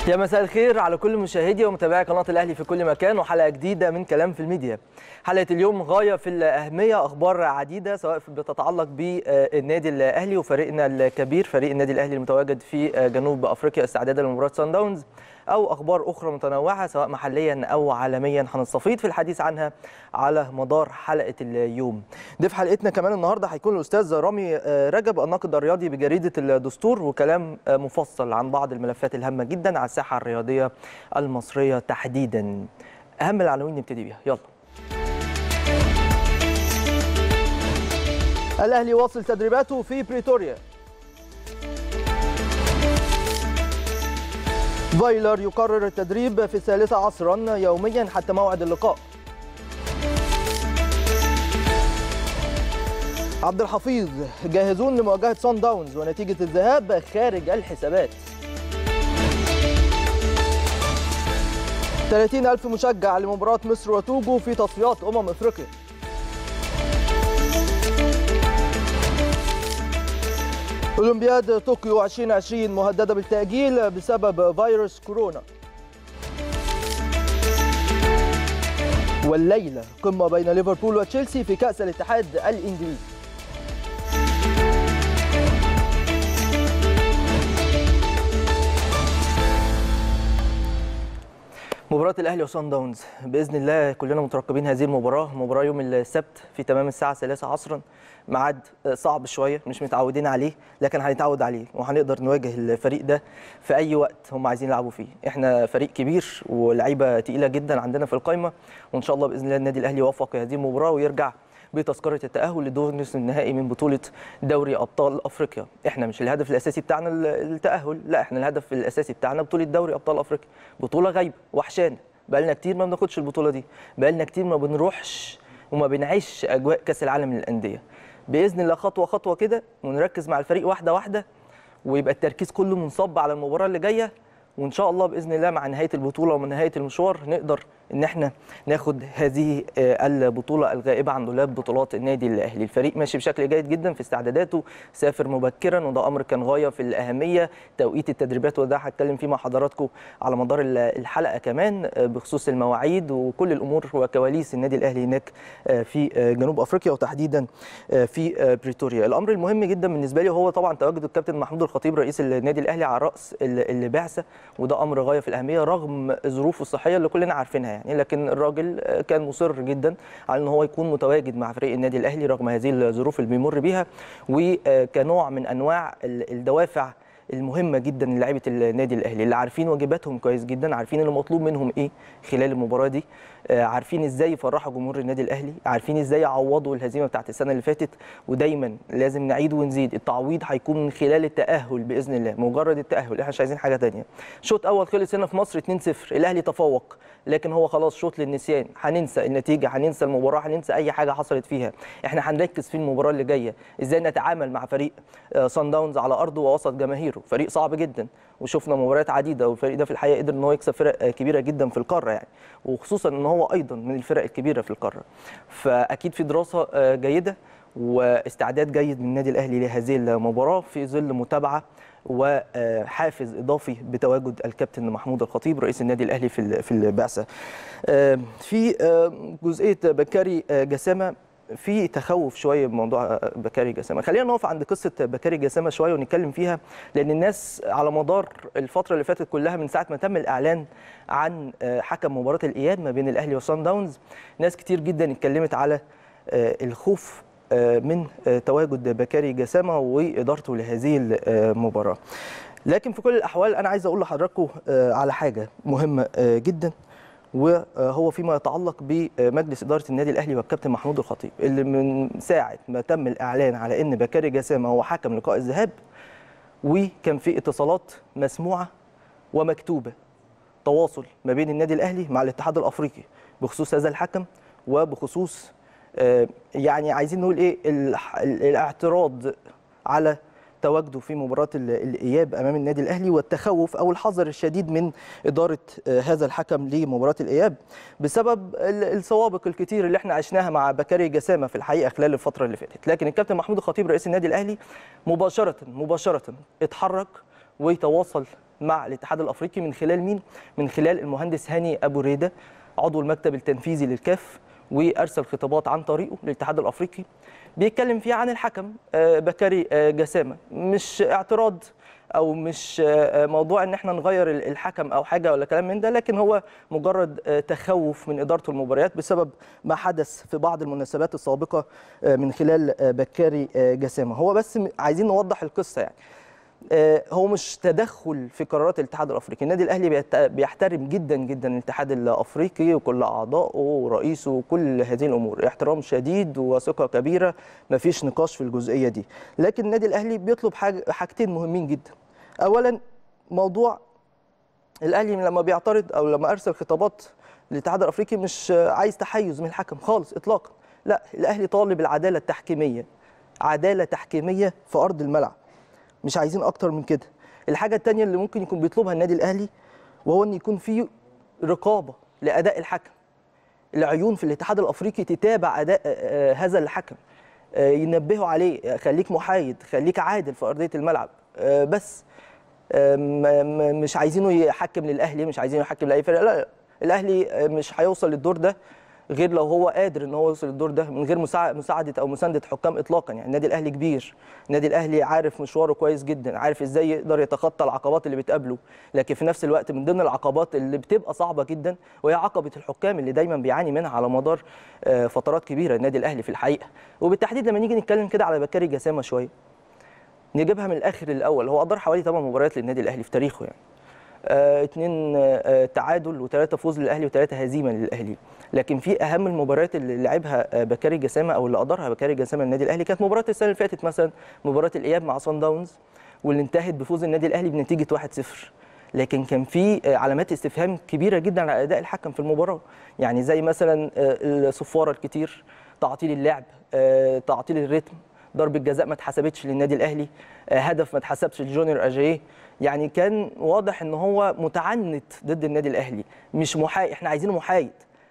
يا مساء الخير على كل مشاهدي ومتابعي قناه الاهلي في كل مكان وحلقه جديده من كلام في الميديا. حلقه اليوم غايه في الاهميه اخبار عديده سواء بتتعلق بالنادي الاهلي وفريقنا الكبير فريق النادي الاهلي المتواجد في جنوب افريقيا استعدادا لمباراه سان داونز او اخبار اخرى متنوعه سواء محليا او عالميا هنستفيض في الحديث عنها على مدار حلقه اليوم. ضيف حلقتنا كمان النهارده هيكون الاستاذ رامي رجب الناقد الرياضي بجريده الدستور وكلام مفصل عن بعض الملفات الهامه جدا على الساحه الرياضيه المصريه تحديدا. اهم العناوين نبتدي بيها يلا. الاهلي واصل تدريباته في بريتوريا فايلر يقرر التدريب في الثالثة عصرا يوميا حتى موعد اللقاء عبد الحفيظ جاهزون لمواجهة سان داونز ونتيجة الذهاب خارج الحسابات 30 ألف مشجع لمباراة مصر وتوجو في تصفيات أمم إفريقيا أولمبياد طوكيو 2020 مهددة بالتأجيل بسبب فيروس كورونا والليلة قمة بين ليفربول وتشيلسي في كأس الاتحاد الإنجليزي مباراة الأهلي وصن داونز بإذن الله كلنا مترقبين هذه المباراة مباراة يوم السبت في تمام الساعة 3 عصرا ميعاد صعب شويه مش متعودين عليه لكن هنتعود عليه وهنقدر نواجه الفريق ده في اي وقت هم عايزين يلعبوا فيه احنا فريق كبير ولعيبه تقيله جدا عندنا في القائمه وان شاء الله باذن الله النادي الاهلي يوفق في هذه المباراه ويرجع بتذكره التاهل لدور نصف النهائي من بطوله دوري ابطال افريقيا احنا مش الهدف الاساسي بتاعنا التاهل لا احنا الهدف الاساسي بتاعنا بطوله دوري ابطال افريقيا بطوله غايبه وحشانه بقالنا كتير ما بناخدش البطوله دي بقالنا كتير ما بنروحش وما بنعيش اجواء كاس العالم للانديه باذن الله خطوه خطوه كده ونركز مع الفريق واحده واحده ويبقى التركيز كله منصب على المباراه اللي جايه وان شاء الله باذن الله مع نهايه البطوله ومن نهايه المشوار نقدر ان احنا ناخد هذه البطوله الغائبه عن دولاب بطولات النادي الاهلي الفريق ماشي بشكل جيد جدا في استعداداته سافر مبكرا وده امر كان غايه في الاهميه توقيت التدريبات وده هتكلم فيه مع حضراتكم على مدار الحلقه كمان بخصوص المواعيد وكل الامور وكواليس النادي الاهلي هناك في جنوب افريقيا وتحديدا في بريتوريا الامر المهم جدا بالنسبه لي هو طبعا تواجد الكابتن محمود الخطيب رئيس النادي الاهلي على راس البعثه وده امر غايه في الاهميه رغم ظروفه الصحيه اللي كلنا عارفينها يعني لكن الراجل كان مصر جدا على ان هو يكون متواجد مع فريق النادي الاهلي رغم هذه الظروف اللي بيمر بيها وكنوع من انواع الدوافع المهمه جدا للاعيبه النادي الاهلي اللي عارفين واجباتهم كويس جدا عارفين اللي مطلوب منهم ايه خلال المباراه دي عارفين ازاي يفرحوا جمهور النادي الاهلي عارفين ازاي يعوضوا الهزيمه بتاعت السنه اللي فاتت ودايما لازم نعيد ونزيد التعويض هيكون من خلال التاهل باذن الله مجرد التاهل احنا مش عايزين حاجه ثانيه شوط اول خلص هنا في مصر 2-0 الاهلي تفوق لكن هو خلاص شوط للنسيان هننسى النتيجه هننسى المباراه هننسى اي حاجه حصلت فيها احنا هنركز في المباراه اللي جايه ازاي نتعامل مع فريق سان داونز على ارضه ووسط جماهيره فريق صعب جدا وشفنا مباريات عديده والفريق ده في الحقيقه قدر ان هو يكسب فرق كبيره جدا في القاره يعني وخصوصا ان هو ايضا من الفرق الكبيره في القاره فاكيد في دراسه جيده واستعداد جيد من النادي الاهلي لهذه المباراه في ظل متابعه وحافز اضافي بتواجد الكابتن محمود الخطيب رئيس النادي الاهلي في في البعثه. في جزئيه بكاري جسامه في تخوف شويه بموضوع بكاري جسامه خلينا نقف عند قصه بكاري جسامه شويه ونتكلم فيها لان الناس على مدار الفتره اللي فاتت كلها من ساعه ما تم الاعلان عن حكم مباراه الاياب ما بين الاهلي وصن داونز ناس كتير جدا اتكلمت على الخوف من تواجد بكاري جسامه وادارته لهذه المباراه لكن في كل الاحوال انا عايز اقول لحضراتكم على حاجه مهمه جدا وهو فيما يتعلق بمجلس اداره النادي الاهلي والكابتن محمود الخطيب اللي من ساعه ما تم الاعلان على ان بكاري جسامه هو حكم لقاء الذهاب وكان في اتصالات مسموعه ومكتوبه تواصل ما بين النادي الاهلي مع الاتحاد الافريقي بخصوص هذا الحكم وبخصوص يعني عايزين نقول ايه الاعتراض على تواجده في مباراه الاياب امام النادي الاهلي والتخوف او الحذر الشديد من اداره هذا الحكم لمباراه الاياب بسبب السوابق الكتير اللي احنا عشناها مع بكاري جسامه في الحقيقه خلال الفتره اللي فاتت لكن الكابتن محمود الخطيب رئيس النادي الاهلي مباشره مباشره اتحرك ويتواصل مع الاتحاد الافريقي من خلال مين؟ من خلال المهندس هاني ابو ريده عضو المكتب التنفيذي للكاف وارسل خطابات عن طريقه للاتحاد الافريقي بيتكلم فيها عن الحكم آه، بكاري آه، جسامه مش اعتراض او مش آه، موضوع ان احنا نغير ال- الحكم او حاجه ولا كلام من ده لكن هو مجرد آه، تخوف من اداره المباريات بسبب ما حدث في بعض المناسبات السابقه آه، من خلال آه، بكاري آه، جسامه هو بس م- عايزين نوضح القصه يعني آه، هو مش تدخل في قرارات الاتحاد الافريقي النادي الاهلي بيت- بيحترم جدا جدا الاتحاد الافريقي وكل اعضائه ورئيسه وكل هذه الامور احترام شديد وثقه كبيره مفيش نقاش في الجزئيه دي لكن النادي الاهلي بيطلب حاجة حاجتين مهمين جدا اولا موضوع الاهلي لما بيعترض او لما ارسل خطابات للاتحاد الافريقي مش عايز تحيز من الحكم خالص اطلاقا لا الاهلي طالب العداله التحكيميه عداله تحكيميه في ارض الملعب مش عايزين اكتر من كده الحاجه الثانيه اللي ممكن يكون بيطلبها النادي الاهلي وهو ان يكون في رقابه لاداء الحكم العيون في الاتحاد الافريقي تتابع اداء آه، آه، هذا الحكم آه، ينبهوا عليه آه، خليك محايد خليك عادل في ارضيه الملعب آه، بس آه، م- م- مش عايزينه يحكم للاهلي مش عايزينه يحكم لاي فرقه لا لا. الاهلي آه، مش هيوصل للدور ده غير لو هو قادر ان هو يوصل للدور ده من غير مساع- مساعده او مسانده حكام اطلاقا يعني النادي الاهلي كبير النادي الاهلي عارف مشواره كويس جدا عارف ازاي يقدر يتخطى العقبات اللي بتقابله لكن في نفس الوقت من ضمن العقبات اللي بتبقى صعبه جدا وهي عقبه الحكام اللي دايما بيعاني منها على مدار آه، فترات كبيره النادي الاهلي في الحقيقه وبالتحديد لما نيجي نتكلم كده على بكاري جسامه شويه نجيبها من الاخر الاول هو ادار حوالي 8 مباريات للنادي الاهلي في تاريخه يعني آه، اتنين آه، تعادل وثلاثة فوز للأهلي وثلاثة هزيمة للأهلي لكن في أهم المباريات اللي لعبها آه، بكاري جسامة أو اللي أدارها بكاري جسامة النادي الأهلي كانت مباراة السنة اللي فاتت مثلا مباراة الإياب مع صن داونز واللي انتهت بفوز النادي الأهلي بنتيجة 1-0 لكن كان في آه، علامات استفهام كبيرة جدا على أداء الحكم في المباراة يعني زي مثلا آه، الصفارة الكتير تعطيل اللعب آه، تعطيل الريتم ضربة جزاء ما اتحسبتش للنادي الاهلي آه، هدف ما اتحسبش لجونيور اجاييه يعني كان واضح ان هو متعنت ضد النادي الاهلي مش محايد احنا عايزينه محايد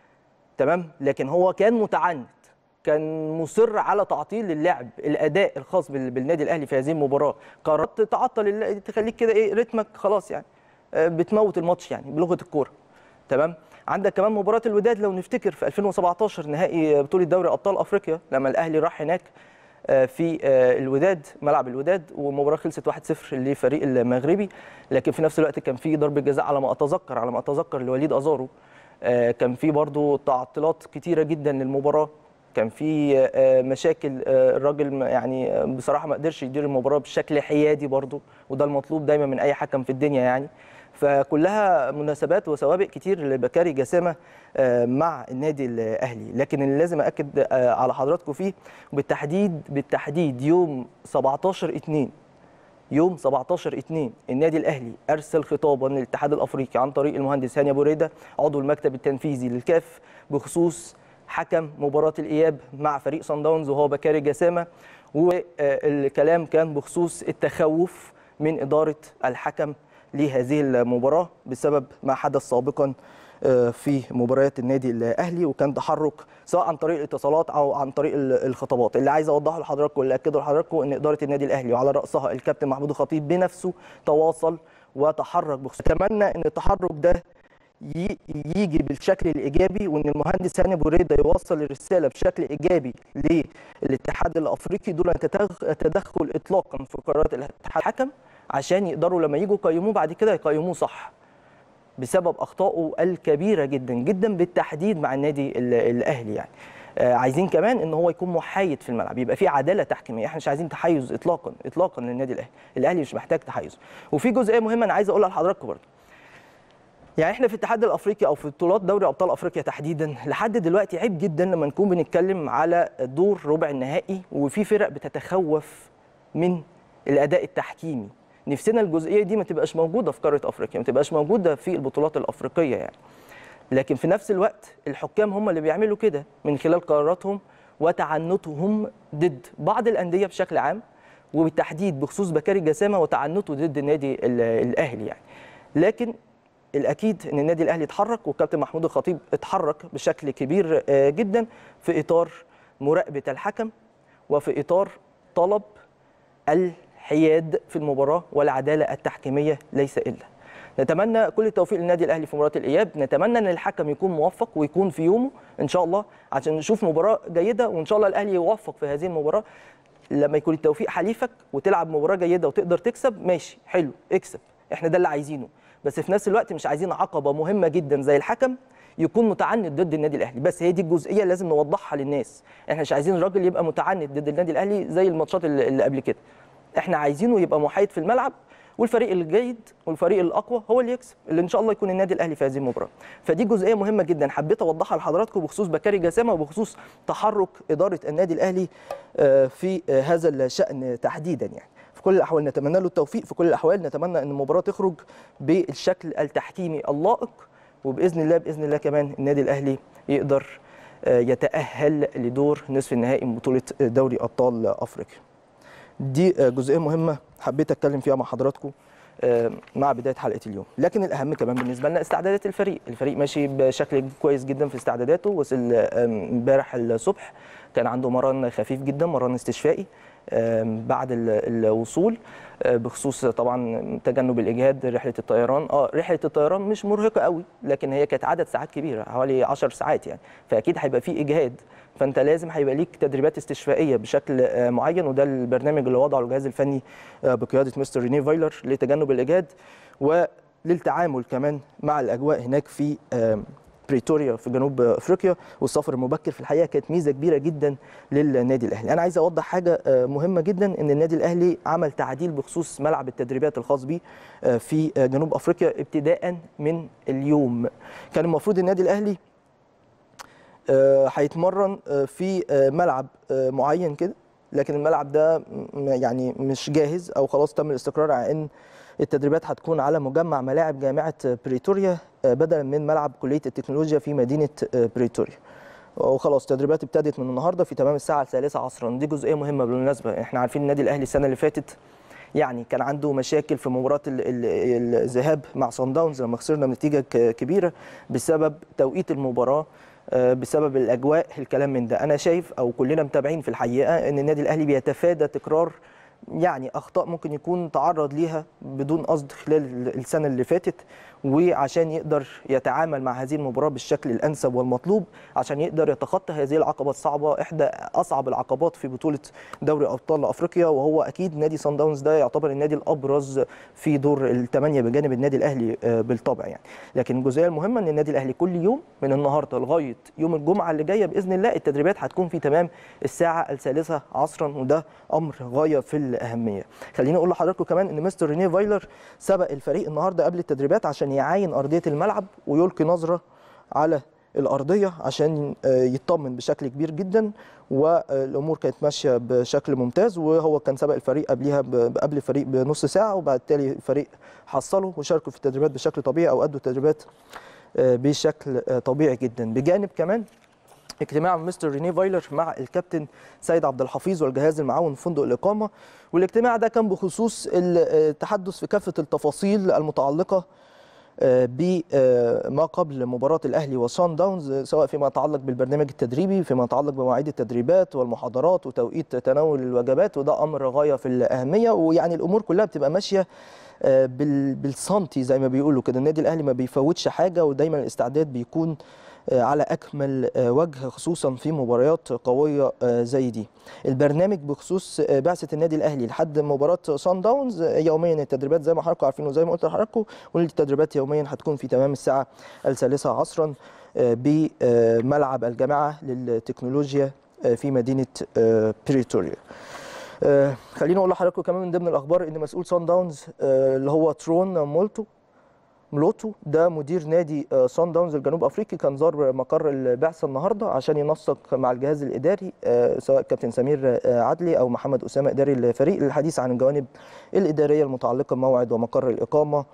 تمام لكن هو كان متعنت كان مصر على تعطيل اللعب الاداء الخاص بال- بالنادي الاهلي في هذه المباراه قررت تعطل الل- تخليك كده ايه رتمك خلاص يعني آه، بتموت الماتش يعني بلغه الكوره تمام عندك كمان مباراه الوداد لو نفتكر في 2017 نهائي بطوله دوري ابطال افريقيا لما الاهلي راح هناك آه، في آه، الوداد ملعب الوداد والمباراه خلصت 1-0 للفريق المغربي لكن في نفس الوقت كان في ضربه جزاء على ما اتذكر على ما اتذكر لوليد ازارو آه، كان في برضو تعطيلات كتيره جدا للمباراه كان في آه، مشاكل آه، الراجل ما- يعني آه، بصراحه ما قدرش يدير المباراه بشكل حيادي برضو وده المطلوب دايما من اي حكم في الدنيا يعني فكلها مناسبات وسوابق كتير لبكاري جسامه آه، مع النادي الاهلي لكن اللي لازم اكد آه، على حضراتكم فيه وبالتحديد بالتحديد يوم 17 2 يوم 17 2 النادي الاهلي ارسل خطابا للاتحاد الافريقي عن طريق المهندس هاني ابو ريده عضو المكتب التنفيذي للكاف بخصوص حكم مباراه الاياب مع فريق صن داونز وهو بكاري جسامه والكلام كان بخصوص التخوف من اداره الحكم لهذه المباراه بسبب ما حدث سابقا آه، في مباريات النادي الاهلي وكان تحرك سواء عن طريق الاتصالات او عن طريق ال- الخطابات اللي عايز اوضحه لحضراتكم واللي اكده لحضراتكم ان اداره النادي الاهلي وعلى راسها الكابتن محمود الخطيب بنفسه تواصل وتحرك بخصوص اتمنى ان التحرك ده ي- يجي بالشكل الايجابي وان المهندس هاني ابو ريده يوصل الرساله بشكل ايجابي للاتحاد الافريقي دون تدخ- تدخل اطلاقا في قرارات الاتحاد الحكم عشان يقدروا لما يجوا يقيموه بعد كده يقيموه صح بسبب اخطائه الكبيره جدا جدا بالتحديد مع النادي ال- الاهلي يعني آه، عايزين كمان ان هو يكون محايد في الملعب يبقى في عداله تحكيميه احنا مش عايزين تحيز اطلاقا اطلاقا للنادي الاهلي الاهلي مش محتاج تحيز وفي جزئيه مهمه انا عايز اقولها لحضراتكم برضه يعني احنا في الاتحاد الافريقي او في بطولات دوري ابطال افريقيا تحديدا لحد دلوقتي عيب جدا لما نكون بنتكلم على دور ربع النهائي وفي فرق بتتخوف من الاداء التحكيمي نفسنا الجزئيه دي ما تبقاش موجوده في قاره افريقيا ما تبقاش موجوده في البطولات الافريقيه يعني لكن في نفس الوقت الحكام هم اللي بيعملوا كده من خلال قراراتهم وتعنتهم ضد بعض الانديه بشكل عام وبالتحديد بخصوص بكاري جسامه وتعنته ضد النادي ال- الاهلي يعني لكن الاكيد ان النادي الاهلي اتحرك والكابتن محمود الخطيب اتحرك بشكل كبير آه، جدا في اطار مراقبه الحكم وفي اطار طلب حياد في المباراه والعداله التحكيميه ليس الا نتمنى كل التوفيق للنادي الاهلي في مباراه الاياب نتمنى ان الحكم يكون موفق ويكون في يومه ان شاء الله عشان نشوف مباراه جيده وان شاء الله الاهلي يوفق في هذه المباراه لما يكون التوفيق حليفك وتلعب مباراه جيده وتقدر تكسب ماشي حلو اكسب احنا ده اللي عايزينه بس في نفس الوقت مش عايزين عقبه مهمه جدا زي الحكم يكون متعند ضد النادي الاهلي بس هي دي الجزئيه اللي لازم نوضحها للناس احنا مش عايزين راجل يبقى متعند ضد النادي الاهلي زي الماتشات اللي اللي قبل كده احنا عايزينه يبقى محايد في الملعب والفريق الجيد والفريق الاقوى هو اللي يكسب اللي ان شاء الله يكون النادي الاهلي في هذه المباراه فدي جزئيه مهمه جدا حبيت اوضحها لحضراتكم بخصوص بكاري جسامه وبخصوص تحرك اداره النادي الاهلي آه، في آه، هذا الشان تحديدا يعني في كل الاحوال نتمنى له التوفيق في كل الاحوال نتمنى ان المباراه تخرج بالشكل التحكيمي اللائق وباذن الله باذن الله كمان النادي الاهلي يقدر آه، يتاهل لدور نصف النهائي من بطوله دوري ابطال افريقيا دي آه، جزئيه مهمه حبيت اتكلم فيها مع حضراتكم آه، مع بدايه حلقه اليوم لكن الاهم كمان بالنسبه لنا استعدادات الفريق الفريق ماشي بشكل كويس جدا في استعداداته وصل آه، امبارح الصبح كان عنده مران خفيف جدا مران استشفائي آم، بعد ال- الوصول آه، بخصوص طبعا تجنب الاجهاد رحله الطيران اه رحله الطيران مش مرهقه قوي لكن هي كانت عدد ساعات كبيره حوالي 10 ساعات يعني فاكيد هيبقى في اجهاد فانت لازم هيبقى ليك تدريبات استشفائيه بشكل آه، معين وده البرنامج اللي وضعه الجهاز الفني آه، بقياده مستر ريني فايلر لتجنب الاجهاد وللتعامل كمان مع الاجواء هناك في آم، بريتوريا في جنوب افريقيا والسفر المبكر في الحقيقه كانت ميزه كبيره جدا للنادي الاهلي انا عايز اوضح حاجه آه، مهمه جدا ان النادي الاهلي عمل تعديل بخصوص ملعب التدريبات الخاص بيه آه، في آه، جنوب افريقيا ابتداء من اليوم كان المفروض النادي الاهلي آه، هيتمرن آه، في آه، ملعب آه، معين كده لكن الملعب ده م- يعني مش جاهز او خلاص تم الاستقرار على ان التدريبات هتكون على مجمع ملاعب جامعه بريتوريا آه، بدلا من ملعب كليه التكنولوجيا في مدينه آه، بريتوريا وخلاص التدريبات ابتدت من النهارده في تمام الساعه الثالثه عصرا دي جزئيه مهمه بالمناسبه احنا عارفين النادي الاهلي السنه اللي فاتت يعني كان عنده مشاكل في مباراه ال- ال- الذهاب مع صن داونز لما خسرنا بنتيجه ك- كبيره بسبب توقيت المباراه آه، بسبب الاجواء الكلام من ده انا شايف او كلنا متابعين في الحقيقه ان النادي الاهلي بيتفادى تكرار يعني اخطاء ممكن يكون تعرض ليها بدون قصد خلال السنه اللي فاتت وعشان يقدر يتعامل مع هذه المباراه بالشكل الانسب والمطلوب عشان يقدر يتخطى هذه العقبه الصعبه احدى اصعب العقبات في بطوله دوري ابطال افريقيا وهو اكيد نادي صن داونز ده يعتبر النادي الابرز في دور الثمانيه بجانب النادي الاهلي آه، بالطبع يعني لكن الجزئيه المهمه ان النادي الاهلي كل يوم من النهارده لغايه يوم الجمعه اللي جايه باذن الله التدريبات هتكون في تمام الساعه الثالثه عصرا وده امر غايه في الاهميه خليني اقول لحضراتكم كمان ان مستر رينيه فايلر سبق الفريق النهارده قبل التدريبات عشان يعاين ارضيه الملعب ويلقي نظره على الارضيه عشان آه، يطمن بشكل كبير جدا والامور كانت ماشيه بشكل ممتاز وهو كان سبق الفريق قبليها ب- قبل الفريق بنص ساعه وبعد تالي الفريق حصلوا وشاركوا في التدريبات بشكل طبيعي او ادوا التدريبات آه، بشكل آه، طبيعي جدا بجانب كمان اجتماع مستر ريني فايلر مع الكابتن سيد عبد الحفيظ والجهاز المعاون في فندق الاقامه والاجتماع ده كان بخصوص التحدث في كافه التفاصيل المتعلقه آه، بما قبل مباراة الأهلي وصن داونز آه، سواء فيما يتعلق بالبرنامج التدريبي فيما يتعلق بمواعيد التدريبات والمحاضرات وتوقيت تناول الوجبات وده أمر غاية في الأهمية ويعني الأمور كلها بتبقى ماشية آه، بال- بالسنتي زي ما بيقولوا كده النادي الأهلي ما بيفوتش حاجة ودايما الاستعداد بيكون آه، على أكمل آه، وجه خصوصا في مباريات قوية آه، زي دي البرنامج بخصوص آه، بعثة النادي الأهلي لحد مباراة صن داونز آه، يوميا التدريبات زي ما حضراتكم عارفين وزي ما قلت لحضراتكم والتدريبات يوميا هتكون في تمام الساعة الثالثة عصرا آه، بملعب الجامعة للتكنولوجيا آه، في مدينة آه، بريتوريا آه، خليني اقول لحضراتكم كمان من ضمن الاخبار ان مسؤول سان داونز آه، اللي هو ترون مولتو ملوتو ده مدير نادي آه، سان داونز الجنوب افريقي كان زار مقر البعثه النهارده عشان ينسق مع الجهاز الاداري آه، سواء كابتن سمير آه، عدلي او محمد اسامه اداري الفريق للحديث عن الجوانب الاداريه المتعلقه بموعد ومقر الاقامه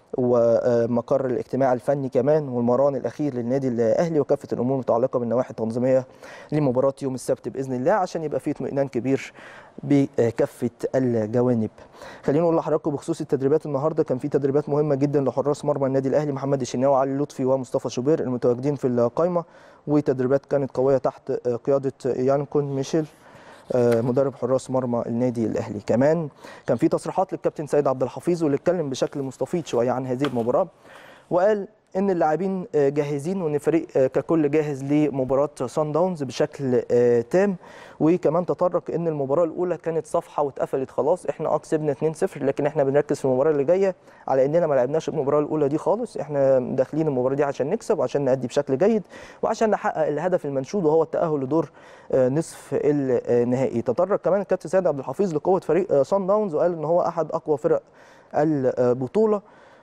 ومقر الاجتماع الفني كمان والمران الاخير للنادي الاهلي وكافه الامور المتعلقه بالنواحي التنظيميه لمباراه يوم السبت باذن الله عشان يبقى في اطمئنان كبير بكافه الجوانب. خلينا نقول لحضراتكم بخصوص التدريبات النهارده كان في تدريبات مهمه جدا لحراس مرمى النادي الاهلي محمد الشناوي وعلي لطفي ومصطفى شوبير المتواجدين في القائمه وتدريبات كانت قويه تحت قياده يانكون ميشيل آه، مدرب حراس مرمى النادي الاهلي كمان كان في تصريحات للكابتن سيد عبد الحفيظ واللي اتكلم بشكل مستفيض شويه عن هذه المباراه وقال ان اللاعبين آه، جاهزين وان الفريق آه، ككل جاهز لمباراه سان داونز بشكل آه، تام وكمان تطرق ان المباراه الاولى كانت صفحه واتقفلت خلاص احنا اه كسبنا 2-0 لكن احنا بنركز في المباراه اللي جايه على اننا ما لعبناش المباراه الاولى دي خالص احنا داخلين المباراه دي عشان نكسب وعشان نأدي بشكل جيد وعشان نحقق الهدف المنشود وهو التاهل لدور آه، نصف النهائي تطرق كمان الكابتن سيد عبد الحفيظ لقوه فريق آه، سان داونز وقال ان هو احد اقوى فرق البطوله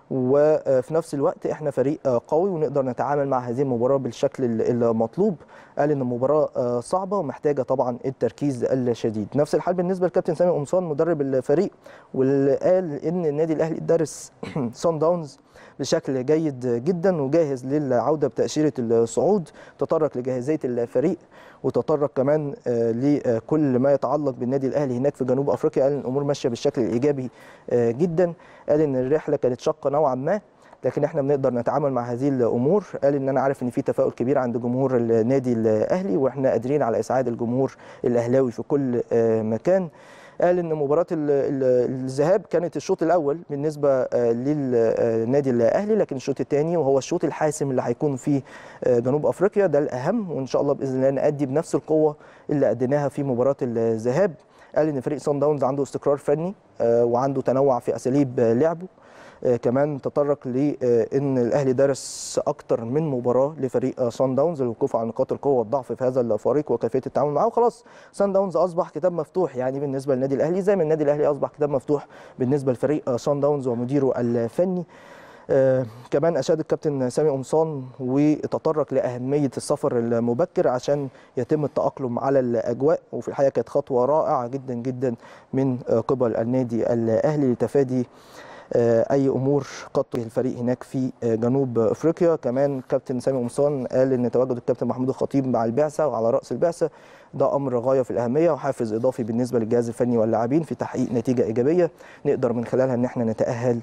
وفي نفس الوقت احنا فريق قوي ونقدر نتعامل مع هذه المباراه بالشكل المطلوب قال ان المباراه صعبه ومحتاجه طبعا التركيز الشديد نفس الحال بالنسبه للكابتن سامي قمصان مدرب الفريق واللي قال ان النادي الاهلي درس سان داونز بشكل جيد جدا وجاهز للعوده بتاشيره الصعود تطرق لجاهزيه الفريق وتطرق كمان آه، لكل ما يتعلق بالنادي الاهلي هناك في جنوب افريقيا قال ان الامور ماشيه بالشكل الايجابي آه، جدا قال ان الرحله كانت شاقه نوعا ما لكن احنا بنقدر نتعامل مع هذه الامور قال ان انا عارف ان في تفاؤل كبير عند جمهور النادي الاهلي واحنا قادرين على اسعاد الجمهور الاهلاوي في كل آه، مكان قال ان مباراه ال- ال- الذهاب كانت الشوط الاول بالنسبه آه، للنادي الاهلي لكن الشوط الثاني وهو الشوط الحاسم اللي هيكون في آه، جنوب افريقيا ده الاهم وان شاء الله باذن الله نادي بنفس القوه اللي اديناها في مباراه الذهاب قال ان فريق صن داونز عنده استقرار فني آه، وعنده تنوع في اساليب آه، لعبه آه، كمان تطرق لان الاهلي درس اكتر من مباراه لفريق صن داونز للوقوف على نقاط القوه والضعف في هذا الفريق وكيفيه التعامل معه وخلاص صن داونز اصبح كتاب مفتوح يعني بالنسبه للنادي الاهلي زي ما النادي الاهلي اصبح كتاب مفتوح بالنسبه لفريق صن داونز ومديره الفني آه كمان اشاد الكابتن سامي قمصان وتطرق لاهميه السفر المبكر عشان يتم التاقلم على الاجواء وفي الحقيقه كانت خطوه رائعه جدا جدا من آه، قبل النادي الاهلي لتفادي آه، اي امور قد تواجه الفريق هناك في آه، جنوب افريقيا كمان كابتن سامي قمصان قال ان تواجد الكابتن محمود الخطيب مع البعثه وعلى راس البعثه ده امر غايه في الاهميه وحافز اضافي بالنسبه للجهاز الفني واللاعبين في تحقيق نتيجه ايجابيه نقدر من خلالها ان احنا نتاهل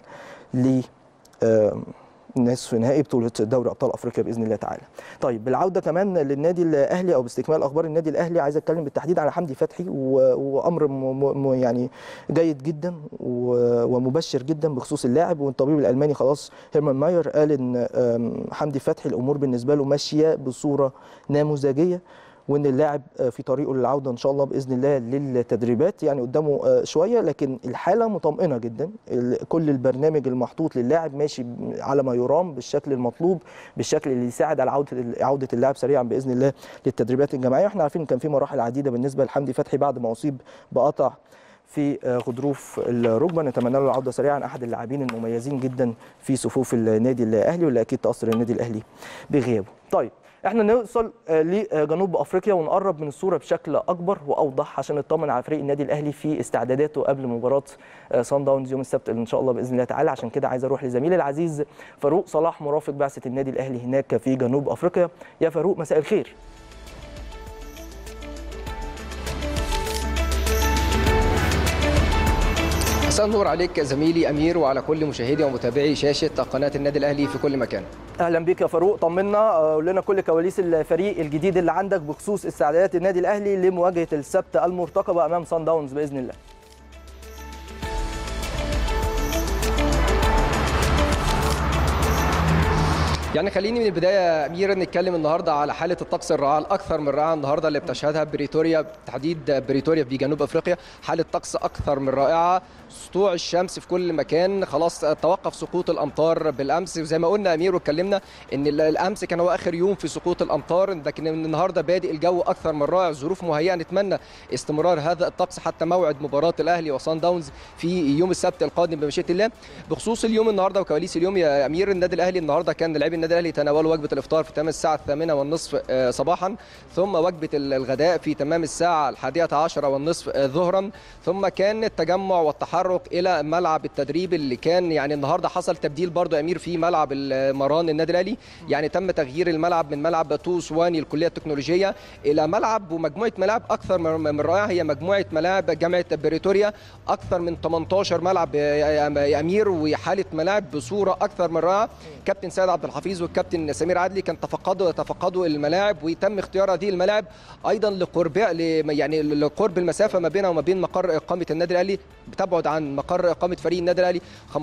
ل آه، نصف نهائي بطوله دوري ابطال افريقيا باذن الله تعالى. طيب بالعوده كمان للنادي الاهلي او باستكمال اخبار النادي الاهلي عايز اتكلم بالتحديد على حمدي فتحي و- وامر م- م- يعني جيد جدا و- ومبشر جدا بخصوص اللاعب والطبيب الالماني خلاص هيرمان ماير قال ان آم، حمدي فتحي الامور بالنسبه له ماشيه بصوره نموذجيه وان اللاعب آه، في طريقه للعوده ان شاء الله باذن الله للتدريبات يعني قدامه آه، شويه لكن الحاله مطمئنه جدا ال- كل البرنامج المحطوط للاعب ماشي ب- على ما يرام بالشكل المطلوب بالشكل اللي يساعد على عوده عوده اللاعب سريعا باذن الله للتدريبات الجماعيه واحنا عارفين إن كان في مراحل عديده بالنسبه لحمدي فتحي بعد ما اصيب بقطع في آه، غضروف الركبه نتمنى له العوده سريعا احد اللاعبين المميزين جدا في صفوف النادي الاهلي واللي اكيد تاثر النادي الاهلي بغيابه طيب احنا نوصل آه، لجنوب افريقيا ونقرب من الصوره بشكل اكبر واوضح عشان نطمن على فريق النادي الاهلي في استعداداته قبل مباراه آه، صن داونز يوم السبت ان شاء الله باذن الله تعالى عشان كده عايز اروح لزميلي العزيز فاروق صلاح مرافق بعثه النادي الاهلي هناك في جنوب افريقيا يا فاروق مساء الخير مساء النور عليك زميلي امير وعلى كل مشاهدي ومتابعي شاشه قناه النادي الاهلي في كل مكان اهلا بك يا فاروق طمنا آه، قول لنا كل كواليس الفريق الجديد اللي عندك بخصوص استعدادات النادي الاهلي لمواجهه السبت المرتقبه امام صن داونز باذن الله يعني خليني من البدايه يا امير نتكلم النهارده على حاله الطقس الرائعه الاكثر من رائعه النهارده اللي بتشهدها بريتوريا بالتحديد بريتوريا في جنوب افريقيا حاله طقس اكثر من رائعه سطوع الشمس في كل مكان خلاص توقف سقوط الامطار بالامس وزي ما قلنا امير واتكلمنا ان ال- الامس كان هو اخر يوم في سقوط الامطار لكن من النهارده بادئ الجو اكثر من رائع ظروف مهيئه نتمنى استمرار هذا الطقس حتى موعد مباراه الاهلي وصن داونز في يوم السبت القادم بمشيئه الله بخصوص اليوم النهارده وكواليس اليوم يا امير النادي الاهلي النهارده كان لاعبي النادي الاهلي تناولوا وجبه الافطار في تمام الساعه الثامنه والنصف آه، صباحا ثم وجبه ال- الغداء في تمام الساعه الحادية عشرة والنصف آه، ظهرا ثم كان التجمع والتحرك التحرك الى ملعب التدريب اللي كان يعني النهارده حصل تبديل برضو يا امير في ملعب المران النادي الاهلي يعني تم تغيير الملعب من ملعب تو سواني الكليه التكنولوجيه الى ملعب ومجموعه ملاعب اكثر من رائعه هي مجموعه ملاعب جامعه بريتوريا اكثر من 18 ملعب يا امير وحاله ملاعب بصوره اكثر من رائعه كابتن سيد عبد الحفيظ والكابتن سمير عدلي كان تفقدوا تفقدوا الملاعب وتم اختيار هذه الملاعب ايضا لقرب يعني لقرب المسافه ما بينها وما بين مقر اقامه النادي الاهلي بتبعد عن مقر اقامه فريق النادي الاهلي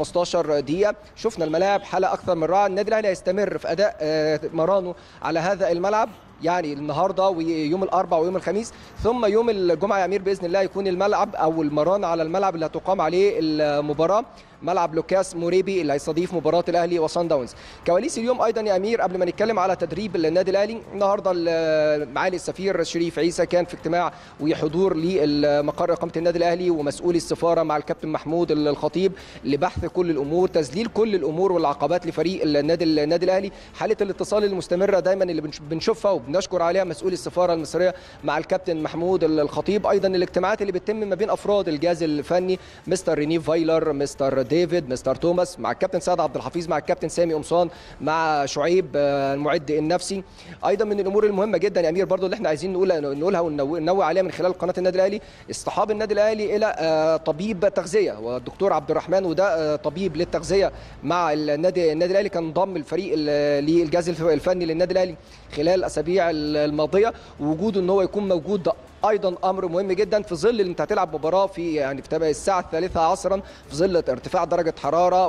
15 دقيقه شفنا الملاعب حاله اكثر من رائعه النادي الاهلي هيستمر في اداء مرانه على هذا الملعب يعني النهارده ويوم الاربعاء ويوم الخميس ثم يوم الجمعه يا امير باذن الله يكون الملعب او المران على الملعب اللي هتقام عليه المباراه ملعب لوكاس موريبي اللي هيستضيف مباراه الاهلي وصن داونز كواليس اليوم ايضا يا امير قبل ما نتكلم على تدريب النادي الاهلي النهارده معالي السفير شريف عيسى كان في اجتماع وحضور لمقر اقامه النادي الاهلي ومسؤولي السفاره مع الكابتن محمود الخطيب لبحث كل الامور تذليل كل الامور والعقبات لفريق النادي النادي الاهلي حاله الاتصال المستمره دايما اللي بنشوفها وبنشكر عليها مسؤولي السفاره المصريه مع الكابتن محمود الخطيب ايضا الاجتماعات اللي بتتم ما بين افراد الجهاز الفني مستر ريني فايلر مستر ديفيد مستر توماس مع الكابتن سعد عبد الحفيظ مع الكابتن سامي قمصان مع شعيب المعد النفسي ايضا من الامور المهمه جدا يا امير برضو اللي احنا عايزين نقول نقولها وننوه عليها من خلال قناه النادي الاهلي اصطحاب النادي الاهلي الى طبيب تغذيه والدكتور عبد الرحمن وده طبيب للتغذيه مع النادي النادي الاهلي كان ضم الفريق للجهاز الفني للنادي الاهلي خلال الاسابيع الماضيه ووجوده ان هو يكون موجود ده ايضا امر مهم جدا في ظل انت هتلعب مباراه في يعني في الساعه الثالثه عصرا في ظل ارتفاع درجه حراره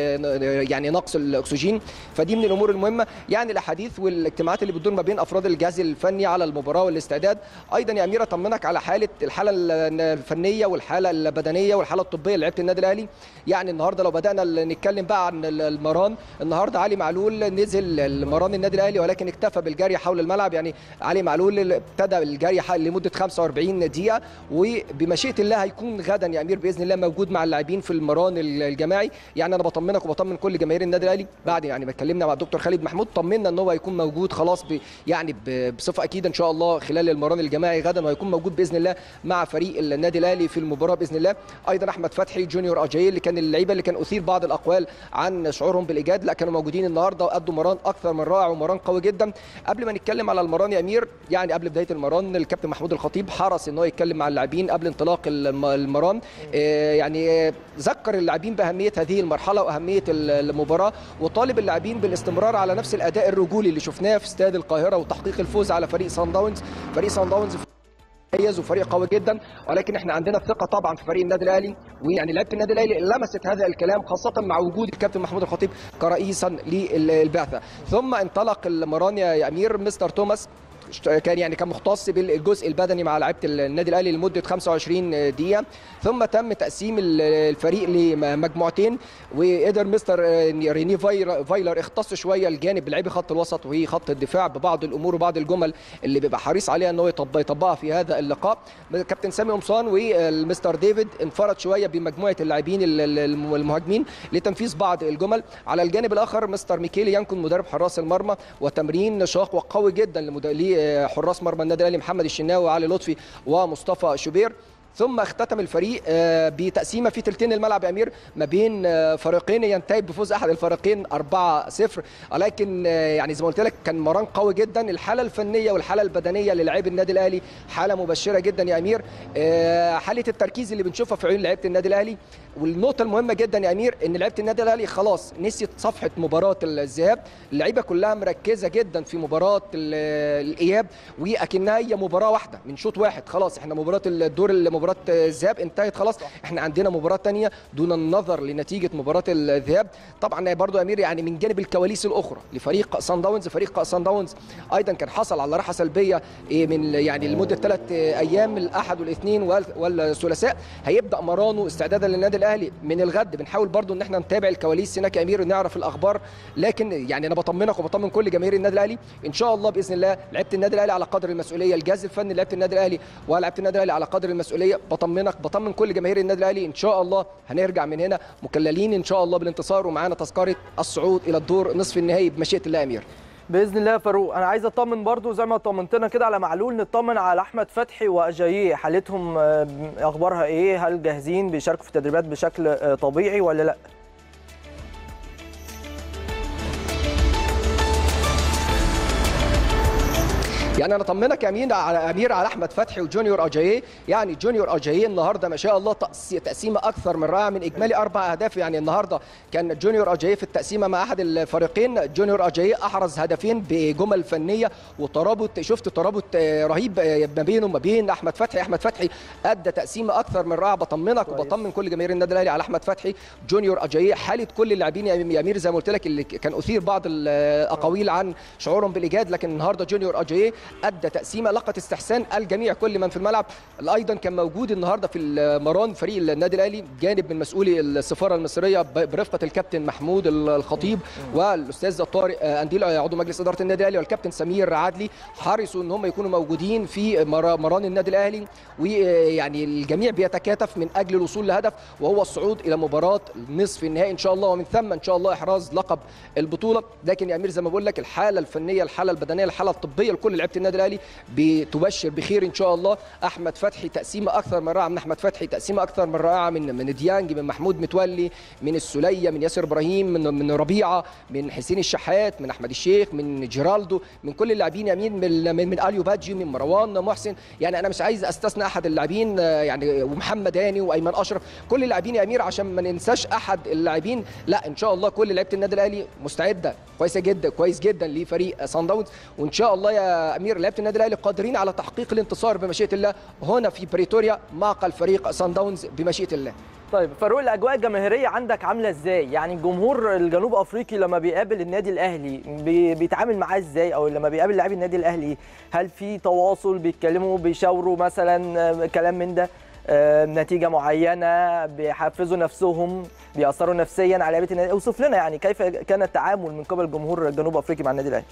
ويعني نقص الاكسجين فدي من الامور المهمه يعني الاحاديث والاجتماعات اللي بتدور ما بين افراد الجهاز الفني على المباراه والاستعداد ايضا يا امير اطمنك على حاله الحاله الفنيه والحاله البدنيه والحاله الطبيه لعيبه النادي الاهلي يعني النهارده لو بدانا نتكلم بقى عن المران النهارده علي معلول نزل المران النادي الاهلي ولكن اكتفى بالجري حول الملعب يعني علي معلول ابتدى الجري لمده 45 دقيقه وبمشيئه الله هيكون غدا يا امير باذن الله موجود مع اللاعبين في المران الجماعي يعني انا بطمنك وبطمن كل جماهير النادي الاهلي بعد يعني ما اتكلمنا مع الدكتور خالد محمود طمنا ان هو هيكون موجود خلاص ب يعني بصفه اكيده ان شاء الله خلال المران الجماعي غدا وهيكون موجود باذن الله مع فريق النادي الاهلي في المباراه باذن الله ايضا احمد فتحي جونيور اجاي اللي كان اللعيبه اللي كان اثير بعض الاقوال عن شعورهم بالايجاد لا كانوا موجودين النهارده وادوا مران اكثر من رائع ومران قوي جدا قبل ما نتكلم على المران يا امير يعني قبل بدايه المران الكابتن محمود الخطيب حرص ان هو يتكلم مع اللاعبين قبل انطلاق المران يعني ذكر اللاعبين باهميه هذه المرحله واهميه المباراه وطالب اللاعبين بالاستمرار على نفس الاداء الرجولي اللي شفناه في استاد القاهره وتحقيق الفوز على فريق سان داونز فريق سان داونز مميز وفريق قوي جدا ولكن احنا عندنا الثقه طبعا في فريق النادي الاهلي ويعني لعيبه النادي الاهلي لمست هذا الكلام خاصه مع وجود الكابتن محمود الخطيب كرئيسا للبعثه ثم انطلق المران يا امير مستر توماس كان يعني كان مختص بالجزء البدني مع لعيبه النادي الاهلي لمده 25 دقيقه ثم تم تقسيم الفريق لمجموعتين وقدر مستر ريني فايلر اختص شويه الجانب بلعيبه خط الوسط وخط الدفاع ببعض الامور وبعض الجمل اللي بيبقى حريص عليها ان هو يطبقها في هذا اللقاء كابتن سامي قمصان والمستر ديفيد انفرد شويه بمجموعه اللاعبين المهاجمين لتنفيذ بعض الجمل على الجانب الاخر مستر ميكيلي ينكن مدرب حراس المرمى وتمرين شاق وقوي جدا حراس مرمى النادي الاهلي محمد الشناوي وعلي لطفي ومصطفى شوبير ثم اختتم الفريق بتقسيمه في ثلثين الملعب يا امير ما بين فريقين ينتهي بفوز احد الفريقين 4-0 ولكن يعني زي ما قلت لك كان مران قوي جدا الحاله الفنيه والحاله البدنيه للاعبي النادي الاهلي حاله مبشره جدا يا امير حاله التركيز اللي بنشوفها في عيون لعيبه النادي الاهلي والنقطه المهمه جدا يا امير ان لعيبه النادي الاهلي خلاص نسيت صفحه مباراه الذهاب اللعيبه كلها مركزه جدا في مباراه الاياب واكنها هي مباراه واحده من شوط واحد خلاص احنا مباراه الدور مباراه الذهاب انتهت خلاص احنا عندنا مباراه ثانيه دون النظر لنتيجه مباراه الذهاب طبعا برضو يا امير يعني من جانب الكواليس الاخرى لفريق سان داونز فريق سان داونز ايضا كان حصل على راحه سلبيه من يعني لمده ثلاث ايام الاحد والاثنين والثلاثاء هيبدا مرانه استعدادا للنادي الاهلي من الغد بنحاول برضو ان احنا نتابع الكواليس هناك يا امير ونعرف الاخبار لكن يعني انا بطمنك وبطمن كل جماهير النادي الاهلي ان شاء الله باذن الله لعيبه النادي الاهلي على قدر المسؤوليه الجهاز الفني لعيبه النادي الاهلي ولاعيبه النادي الاهلي على قدر المسؤوليه بطمنك بطمن كل جماهير النادي الاهلي ان شاء الله هنرجع من هنا مكللين ان شاء الله بالانتصار ومعانا تذكره الصعود الى الدور نصف النهائي بمشيئه الله امير باذن الله يا فاروق انا عايز اطمن برضو زي ما طمنتنا كده على معلول نطمن على احمد فتحي واجاييه حالتهم آه، اخبارها ايه هل جاهزين بيشاركوا في التدريبات بشكل آه، طبيعي ولا لا يعني انا اطمنك يا امين على امير على احمد فتحي وجونيور اجاييه يعني جونيور اجاييه النهارده ما شاء الله تقس- تقسيمه اكثر من رائعه من اجمالي اربع اهداف يعني النهارده كان جونيور اجاييه في التقسيمه مع احد الفريقين جونيور اجاييه احرز هدفين بجمل فنيه وترابط شفت ترابط آه، رهيب آه، ما بينه وما بين احمد فتحي احمد فتحي ادى تقسيمه اكثر من رائعه بطمنك كويس. وبطمن كل جماهير النادي الاهلي على احمد فتحي جونيور اجاييه حاله كل اللاعبين يا امير زي ما قلت لك اللي كان اثير بعض الاقاويل عن شعورهم بالايجاد لكن النهارده جونيور اجاييه ادى تقسيمه لقت استحسان الجميع كل من في الملعب ايضا كان موجود النهارده في المران فريق النادي الاهلي جانب من مسؤولي السفاره المصريه ب- برفقه الكابتن محمود الخطيب والاستاذ طارق انديل عضو مجلس اداره النادي الاهلي والكابتن سمير عدلي حرصوا ان هم يكونوا موجودين في مر- مران النادي الاهلي ويعني الجميع بيتكاتف من اجل الوصول لهدف وهو الصعود الى مباراه نصف النهائي ان شاء الله ومن ثم ان شاء الله احراز لقب البطوله لكن يا امير زي ما بقول لك الحاله الفنيه الحاله البدنيه الحاله الطبيه لكل لعيبه النادي الاهلي بتبشر بخير ان شاء الله احمد فتحي تقسيمه اكثر من رائعه من احمد فتحي تقسيمه اكثر من رائعه من من ديانج من محمود متولي من السليه من ياسر ابراهيم من من ربيعه من حسين الشحات من احمد الشيخ من جيرالدو من كل اللاعبين يمين من من, من اليو بادجي من مروان محسن يعني انا مش عايز استثنى احد اللاعبين آه، يعني ومحمد هاني وايمن اشرف كل اللاعبين يا امير عشان ما ننساش احد اللاعبين لا ان شاء الله كل لعيبه النادي الاهلي مستعده كويسه جدا كويس جدا لفريق سان داونز وان شاء الله يا امير لعيبه النادي الاهلي قادرين على تحقيق الانتصار بمشيئه الله هنا في بريتوريا معقل فريق سان داونز بمشيئه الله طيب فاروق الاجواء الجماهيريه عندك عامله ازاي يعني الجمهور الجنوب افريقي لما بيقابل النادي الاهلي بي- بيتعامل معاه ازاي او لما بيقابل لاعبي النادي الاهلي هل في تواصل بيتكلموا بيشاوروا مثلا آه، كلام من ده آه، نتيجه معينه بيحفزوا نفسهم بيأثروا نفسيا على لعيبه النادي اوصف لنا يعني كيف كان التعامل من قبل جمهور الجنوب افريقي مع النادي الاهلي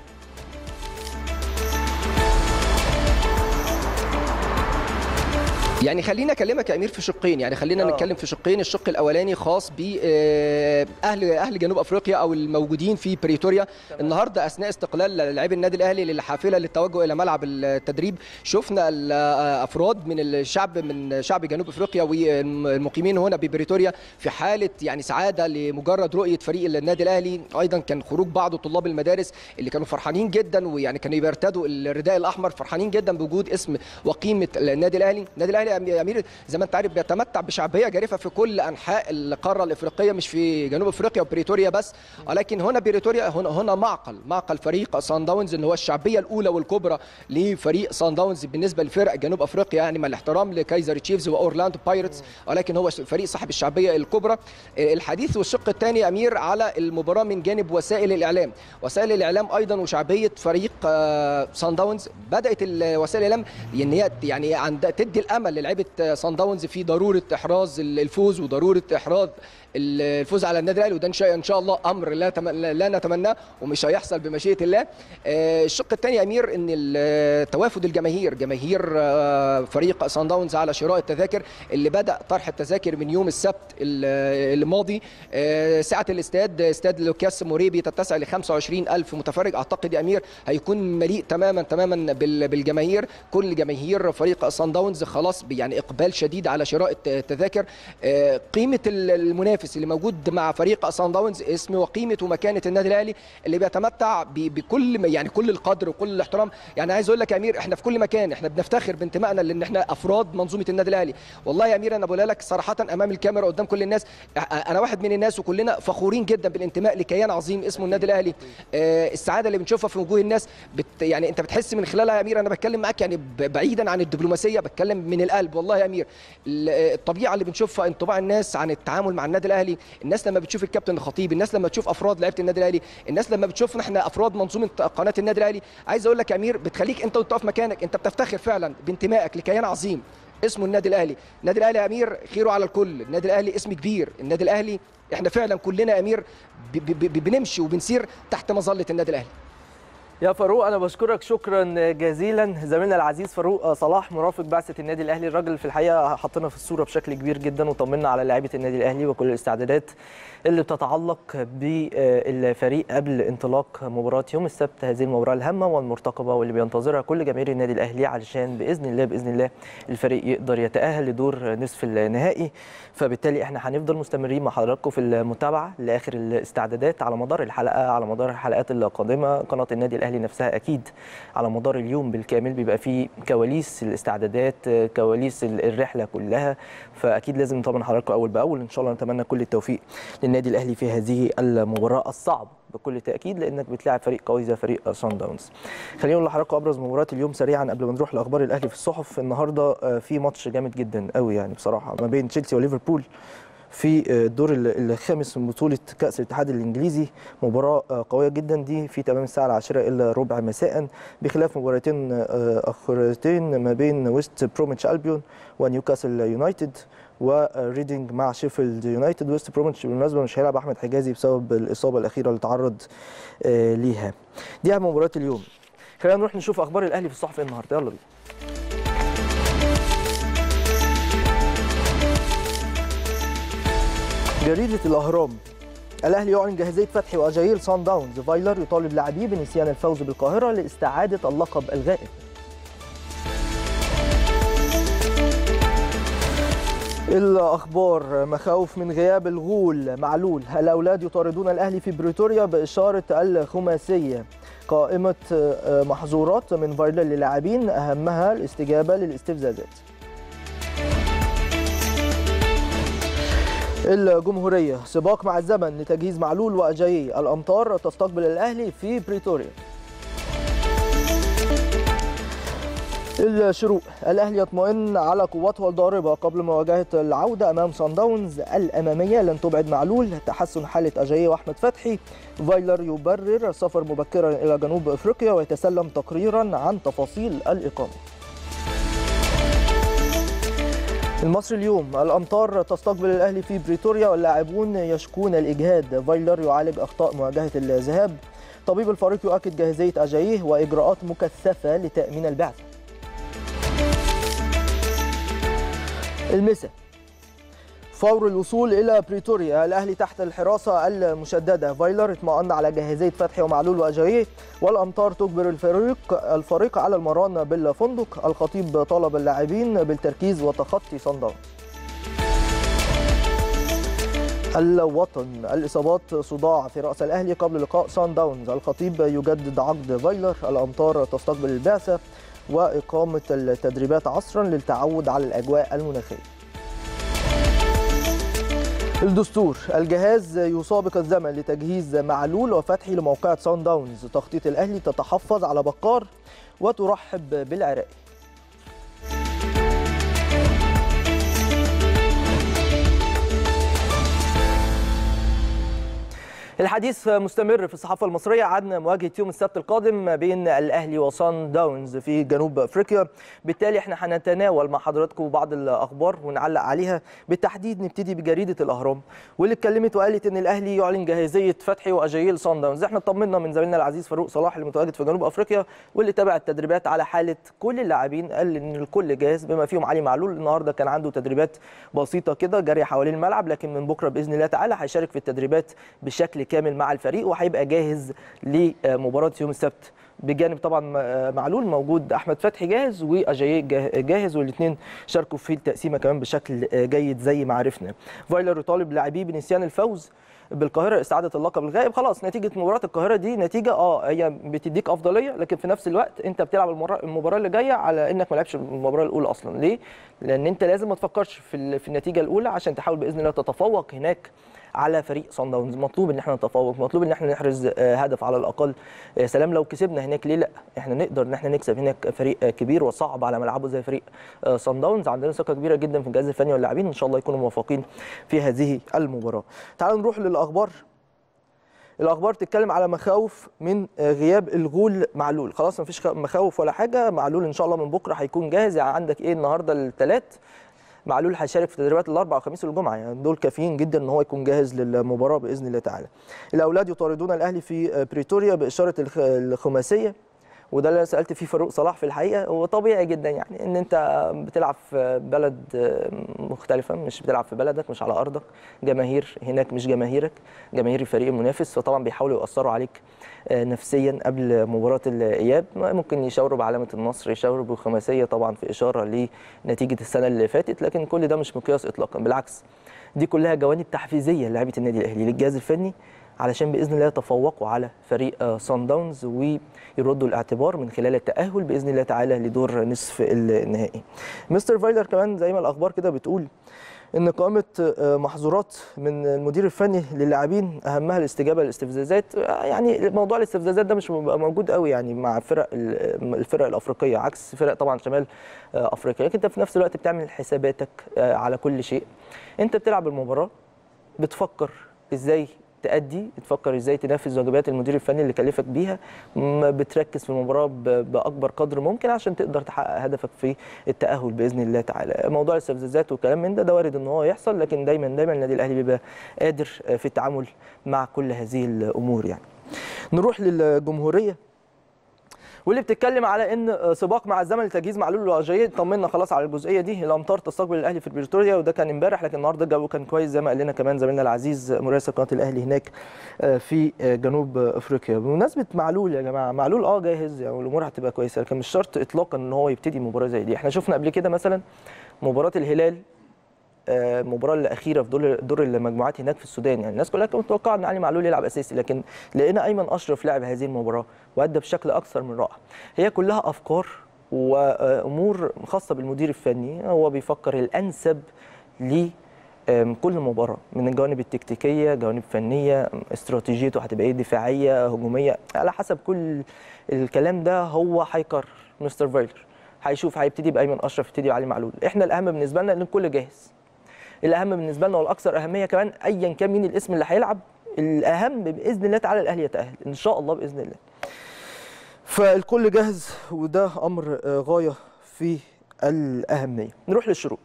يعني خلينا اكلمك يا امير في شقين يعني خلينا آه. نتكلم في شقين الشق الاولاني خاص ب آه، اهل اهل جنوب افريقيا او الموجودين في بريتوريا النهارده اثناء استقلال لاعبي النادي الاهلي للحافله للتوجه الى ملعب التدريب شفنا الافراد من الشعب من شعب جنوب افريقيا والمقيمين هنا ببريتوريا في حاله يعني سعاده لمجرد رؤيه فريق النادي الاهلي ايضا كان خروج بعض طلاب المدارس اللي كانوا فرحانين جدا ويعني كانوا بيرتدوا الرداء الاحمر فرحانين جدا بوجود اسم وقيمه النادي الاهلي النادي الاهلي يا امير زي ما انت عارف بيتمتع بشعبيه جارفه في كل انحاء القاره الافريقيه مش في جنوب افريقيا وبريتوريا بس ولكن هنا بريتوريا هنا هنا معقل معقل فريق سان داونز اللي هو الشعبيه الاولى والكبرى لفريق سان داونز بالنسبه لفرق جنوب افريقيا يعني مع الاحترام لكايزر تشيفز واورلاندو بايرتس ولكن هو فريق صاحب الشعبيه الكبرى الحديث والشق الثاني يا امير على المباراه من جانب وسائل الاعلام وسائل الاعلام ايضا وشعبيه فريق آه، سان داونز بدات ال- وسائل الاعلام ان هي يعني عند تدي الامل للعيبه سان داونز في ضروره احراز الفوز وضروره احراز الفوز على النادي الاهلي وده ان شاء ان شاء الله امر لا تم... لا نتمناه ومش هيحصل بمشيئه الله آه، الشق الثاني يا امير ان ال- توافد الجماهير جماهير آه، فريق سان داونز على شراء التذاكر اللي بدا طرح التذاكر من يوم السبت ال- الماضي آه، سعه الاستاد استاد لوكاس موريبي تتسع ل 25 الف متفرج اعتقد يا امير هيكون مليء تماما تماما بال- بالجماهير كل جماهير فريق سان داونز خلاص يعني اقبال شديد على شراء الت- التذاكر آه، قيمه ال- المنافس اللي موجود مع فريق سان داونز اسم وقيمه ومكانه النادي الاهلي اللي بيتمتع ب- بكل يعني كل القدر وكل الاحترام يعني عايز اقول لك يا امير احنا في كل مكان احنا بنفتخر بانتمائنا لان احنا افراد منظومه النادي الاهلي والله يا امير انا بقولها لك صراحه امام الكاميرا قدام كل الناس أ- انا واحد من الناس وكلنا فخورين جدا بالانتماء لكيان عظيم اسمه النادي الاهلي آه، السعاده اللي بنشوفها في وجوه الناس بت يعني انت بتحس من خلالها يا امير انا بتكلم معاك يعني ب- بعيدا عن الدبلوماسيه بتكلم من القلب والله يا امير ال- الطبيعه اللي بنشوفها انطباع الناس عن التعامل مع النادي الاهلي الناس لما بتشوف الكابتن الخطيب الناس لما تشوف افراد لعيبه النادي الاهلي الناس لما بتشوفنا احنا افراد منظومه قناه النادي الاهلي عايز اقول لك يا امير بتخليك انت وانت واقف مكانك انت بتفتخر فعلا بانتمائك لكيان عظيم اسمه النادي الاهلي النادي الاهلي يا امير خيره على الكل النادي الاهلي اسم كبير النادي الاهلي احنا فعلا كلنا يا امير ب- ب- ب- بنمشي وبنسير تحت مظله النادي الاهلي يا فاروق انا بشكرك شكرا جزيلا زميلنا العزيز فاروق صلاح مرافق بعثه النادي الاهلي الراجل في الحقيقه حطنا في الصوره بشكل كبير جدا وطمنا على لاعيبه النادي الاهلي وكل الاستعدادات اللي بتتعلق بالفريق قبل انطلاق مباراه يوم السبت هذه المباراه الهامه والمرتقبه واللي بينتظرها كل جماهير النادي الاهلي علشان باذن الله باذن الله الفريق يقدر يتاهل لدور نصف النهائي فبالتالي احنا هنفضل مستمرين مع حضراتكم في المتابعه لاخر الاستعدادات على مدار الحلقه على مدار الحلقات القادمه قناه النادي الاهلي نفسها اكيد على مدار اليوم بالكامل بيبقى فيه كواليس الاستعدادات كواليس الرحله كلها فاكيد لازم نطمن حضراتكم اول باول ان شاء الله نتمنى كل التوفيق للنادي الاهلي في هذه المباراه الصعبه بكل تاكيد لانك بتلاعب فريق قوي زي فريق سان داونز. خلينا نقول لحضراتكم ابرز مباريات اليوم سريعا قبل ما نروح لاخبار الاهلي في الصحف النهارده في ماتش جامد جدا قوي يعني بصراحه ما بين تشيلسي وليفربول في الدور الخامس من بطولة كأس الاتحاد الإنجليزي مباراة قوية جدا دي في تمام الساعة العاشرة إلا ربع مساء بخلاف مباراتين أخرتين ما بين ويست بروميتش ألبيون ونيوكاسل يونايتد وريدنج مع شيفيلد يونايتد ويست بروميتش بالمناسبة مش هيلعب أحمد حجازي بسبب الإصابة الأخيرة اللي تعرض ليها دي أهم مباريات اليوم خلينا نروح نشوف أخبار الأهلي في الصحف النهاردة يلا بينا جريدة الأهرام الأهلي يعلن جاهزية فتحي وأجايل سان داونز فايلر يطالب لاعبيه بنسيان الفوز بالقاهرة لاستعادة اللقب الغائب الأخبار مخاوف من غياب الغول معلول الأولاد يطاردون الأهلي في بريتوريا بإشارة الخماسية قائمة محظورات من فايلر للاعبين أهمها الاستجابة للاستفزازات الجمهورية سباق مع الزمن لتجهيز معلول وأجايي الأمطار تستقبل الأهلي في بريتوريا الشروق الأهلي يطمئن على قوته الضاربة قبل مواجهة العودة أمام سان داونز الأمامية لن تبعد معلول تحسن حالة أجايي وأحمد فتحي فايلر يبرر السفر مبكرا إلى جنوب أفريقيا ويتسلم تقريرا عن تفاصيل الإقامة المصري اليوم الامطار تستقبل الاهلي في بريتوريا واللاعبون يشكون الاجهاد فايلر يعالج اخطاء مواجهه الذهاب طبيب الفريق يؤكد جاهزيه اجاييه واجراءات مكثفه لتامين البعثه المسا فور الوصول الى بريتوريا الاهلي تحت الحراسه المشدده فايلر اطمأن على جاهزيه فتحي ومعلول واجاييه والامطار تجبر الفريق الفريق على المران بالفندق الخطيب طالب اللاعبين بالتركيز وتخطي صن داونز الوطن الاصابات صداع في راس الاهلي قبل لقاء سان داونز الخطيب يجدد عقد فايلر الامطار تستقبل البعثه واقامه التدريبات عصرا للتعود على الاجواء المناخيه الدستور الجهاز يسابق الزمن لتجهيز معلول وفتحي لموقعة سان داونز تخطيط الأهلي تتحفظ على بكار وترحب بالعراقي الحديث مستمر في الصحافة المصرية عن مواجهة يوم السبت القادم بين الأهلي وصن داونز في جنوب أفريقيا بالتالي احنا هنتناول مع حضراتكم بعض الأخبار ونعلق عليها بالتحديد نبتدي بجريدة الأهرام واللي اتكلمت وقالت إن الأهلي يعلن جاهزية فتحي وأجايل صن داونز احنا طمنا من زميلنا العزيز فاروق صلاح اللي متواجد في جنوب أفريقيا واللي تابع التدريبات على حالة كل اللاعبين قال إن الكل جاهز بما فيهم علي معلول النهارده كان عنده تدريبات بسيطة كده جري حوالين الملعب لكن من بكرة بإذن الله تعالى هيشارك في التدريبات بشكل كامل مع الفريق وهيبقى جاهز لمباراه يوم السبت بجانب طبعا معلول موجود احمد فتحي جاهز واجاييه جاهز والاثنين شاركوا في التقسيمه كمان بشكل جيد زي ما عرفنا فايلر يطالب لاعبيه بنسيان الفوز بالقاهره استعاده اللقب الغائب خلاص نتيجه مباراه القاهره دي نتيجه اه هي بتديك افضليه لكن في نفس الوقت انت بتلعب المباراه اللي جايه على انك ما لعبش المباراه الاولى اصلا ليه لان انت لازم ما تفكرش في في النتيجه الاولى عشان تحاول باذن الله تتفوق هناك على فريق صن داونز مطلوب ان احنا نتفوق مطلوب ان احنا نحرز هدف على الاقل سلام لو كسبنا هناك ليه لا احنا نقدر ان احنا نكسب هناك فريق كبير وصعب على ملعبه زي فريق صن داونز عندنا ثقه كبيره جدا في الجهاز الفني واللاعبين ان شاء الله يكونوا موفقين في هذه المباراه تعالوا نروح للاخبار الاخبار تتكلم على مخاوف من غياب الغول معلول خلاص مفيش مخاوف ولا حاجه معلول ان شاء الله من بكره هيكون جاهز يعني عندك ايه النهارده الثلاث معلول هيشارك في تدريبات الاربعاء والخميس والجمعه يعني دول كافيين جدا ان هو يكون جاهز للمباراه باذن الله تعالى الاولاد يطاردون الاهلي في بريتوريا باشاره الخ- الخماسيه وده اللي أنا سالت فيه فاروق صلاح في الحقيقه هو طبيعي جدا يعني ان انت بتلعب في بلد مختلفه مش بتلعب في بلدك مش على ارضك جماهير هناك مش جماهيرك جماهير الفريق المنافس فطبعا بيحاولوا ياثروا عليك نفسيا قبل مباراه الاياب ممكن يشاوروا بعلامه النصر يشاوروا بالخماسيه طبعا في اشاره لنتيجه السنه اللي فاتت لكن كل ده مش مقياس اطلاقا بالعكس دي كلها جوانب تحفيزيه للاعيبه النادي الاهلي للجهاز الفني علشان باذن الله يتفوقوا على فريق سان داونز ويردوا الاعتبار من خلال التاهل باذن الله تعالى لدور نصف النهائي. مستر فايلر كمان زي ما الاخبار كده بتقول ان قائمه محظورات من المدير الفني للاعبين اهمها الاستجابه للاستفزازات يعني موضوع الاستفزازات ده مش بيبقى موجود قوي يعني مع فرق الفرق الافريقيه عكس فرق طبعا شمال افريقيا لكن انت في نفس الوقت بتعمل حساباتك على كل شيء انت بتلعب المباراه بتفكر ازاي تأدي تفكر ازاي تنفذ واجبات المدير الفني اللي كلفك بيها ما بتركز في المباراه باكبر قدر ممكن عشان تقدر تحقق هدفك في التاهل باذن الله تعالى موضوع الاستفزازات والكلام من ده ده وارد ان هو يحصل لكن دايما دايما النادي الاهلي بيبقى قادر في التعامل مع كل هذه الامور يعني نروح للجمهوريه واللي بتتكلم على ان سباق مع الزمن لتجهيز معلول واجاييه طمنا خلاص على الجزئيه دي الامطار تستقبل الاهلي في بريتوريا وده كان امبارح لكن النهارده الجو كان كويس زي ما قال لنا كمان زميلنا العزيز مراسل قناه الاهلي هناك في جنوب افريقيا بمناسبه معلول يا جماعه معلول اه جاهز يعني الامور هتبقى كويسه لكن مش شرط اطلاقا ان هو يبتدي مباراه زي دي احنا شفنا قبل كده مثلا مباراه الهلال المباراه الاخيره في دور دور المجموعات هناك في السودان يعني الناس كلها كانت متوقعه ان علي معلول يلعب اساسي لكن لقينا ايمن اشرف لعب هذه المباراه وادى بشكل اكثر من رائع هي كلها افكار وامور خاصه بالمدير الفني هو بيفكر الانسب ل كل مباراه من الجوانب التكتيكيه جوانب فنيه استراتيجيته هتبقى ايه دفاعيه هجوميه على حسب كل الكلام ده هو هيقرر مستر فايلر هيشوف هيبتدي بايمن اشرف يبتدي بعلي معلول احنا الاهم بالنسبه لنا ان الكل جاهز الاهم بالنسبه لنا والاكثر اهميه كمان ايا كان مين الاسم اللي هيلعب الاهم باذن الله تعالى الاهلي يتاهل ان شاء الله باذن الله فالكل جاهز وده امر غايه في الاهميه نروح للشروق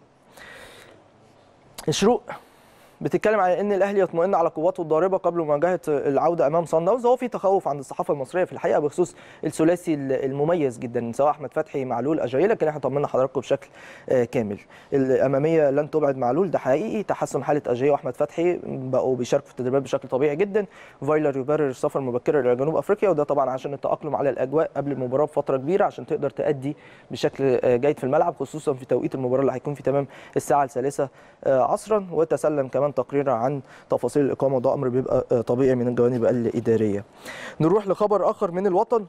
الشروق بتتكلم على ان الاهلي يطمئن على قواته الضاربه قبل مواجهه العوده امام صن داونز هو في تخوف عند الصحافه المصريه في الحقيقه بخصوص الثلاثي المميز جدا سواء احمد فتحي معلول اجاييه لكن احنا طمنا حضراتكم بشكل كامل الاماميه لن تبعد معلول ده حقيقي تحسن حاله اجاييه واحمد فتحي بقوا بيشاركوا في التدريبات بشكل طبيعي جدا فايلر يبرر السفر المبكر الى جنوب افريقيا وده طبعا عشان التاقلم على الاجواء قبل المباراه بفتره كبيره عشان تقدر تادي بشكل جيد في الملعب خصوصا في توقيت المباراه اللي هيكون في تمام الساعه الثالثه عصرا وتسلم كمان تقرير عن تفاصيل الاقامه وده امر بيبقى طبيعي من الجوانب الاداريه. نروح لخبر اخر من الوطن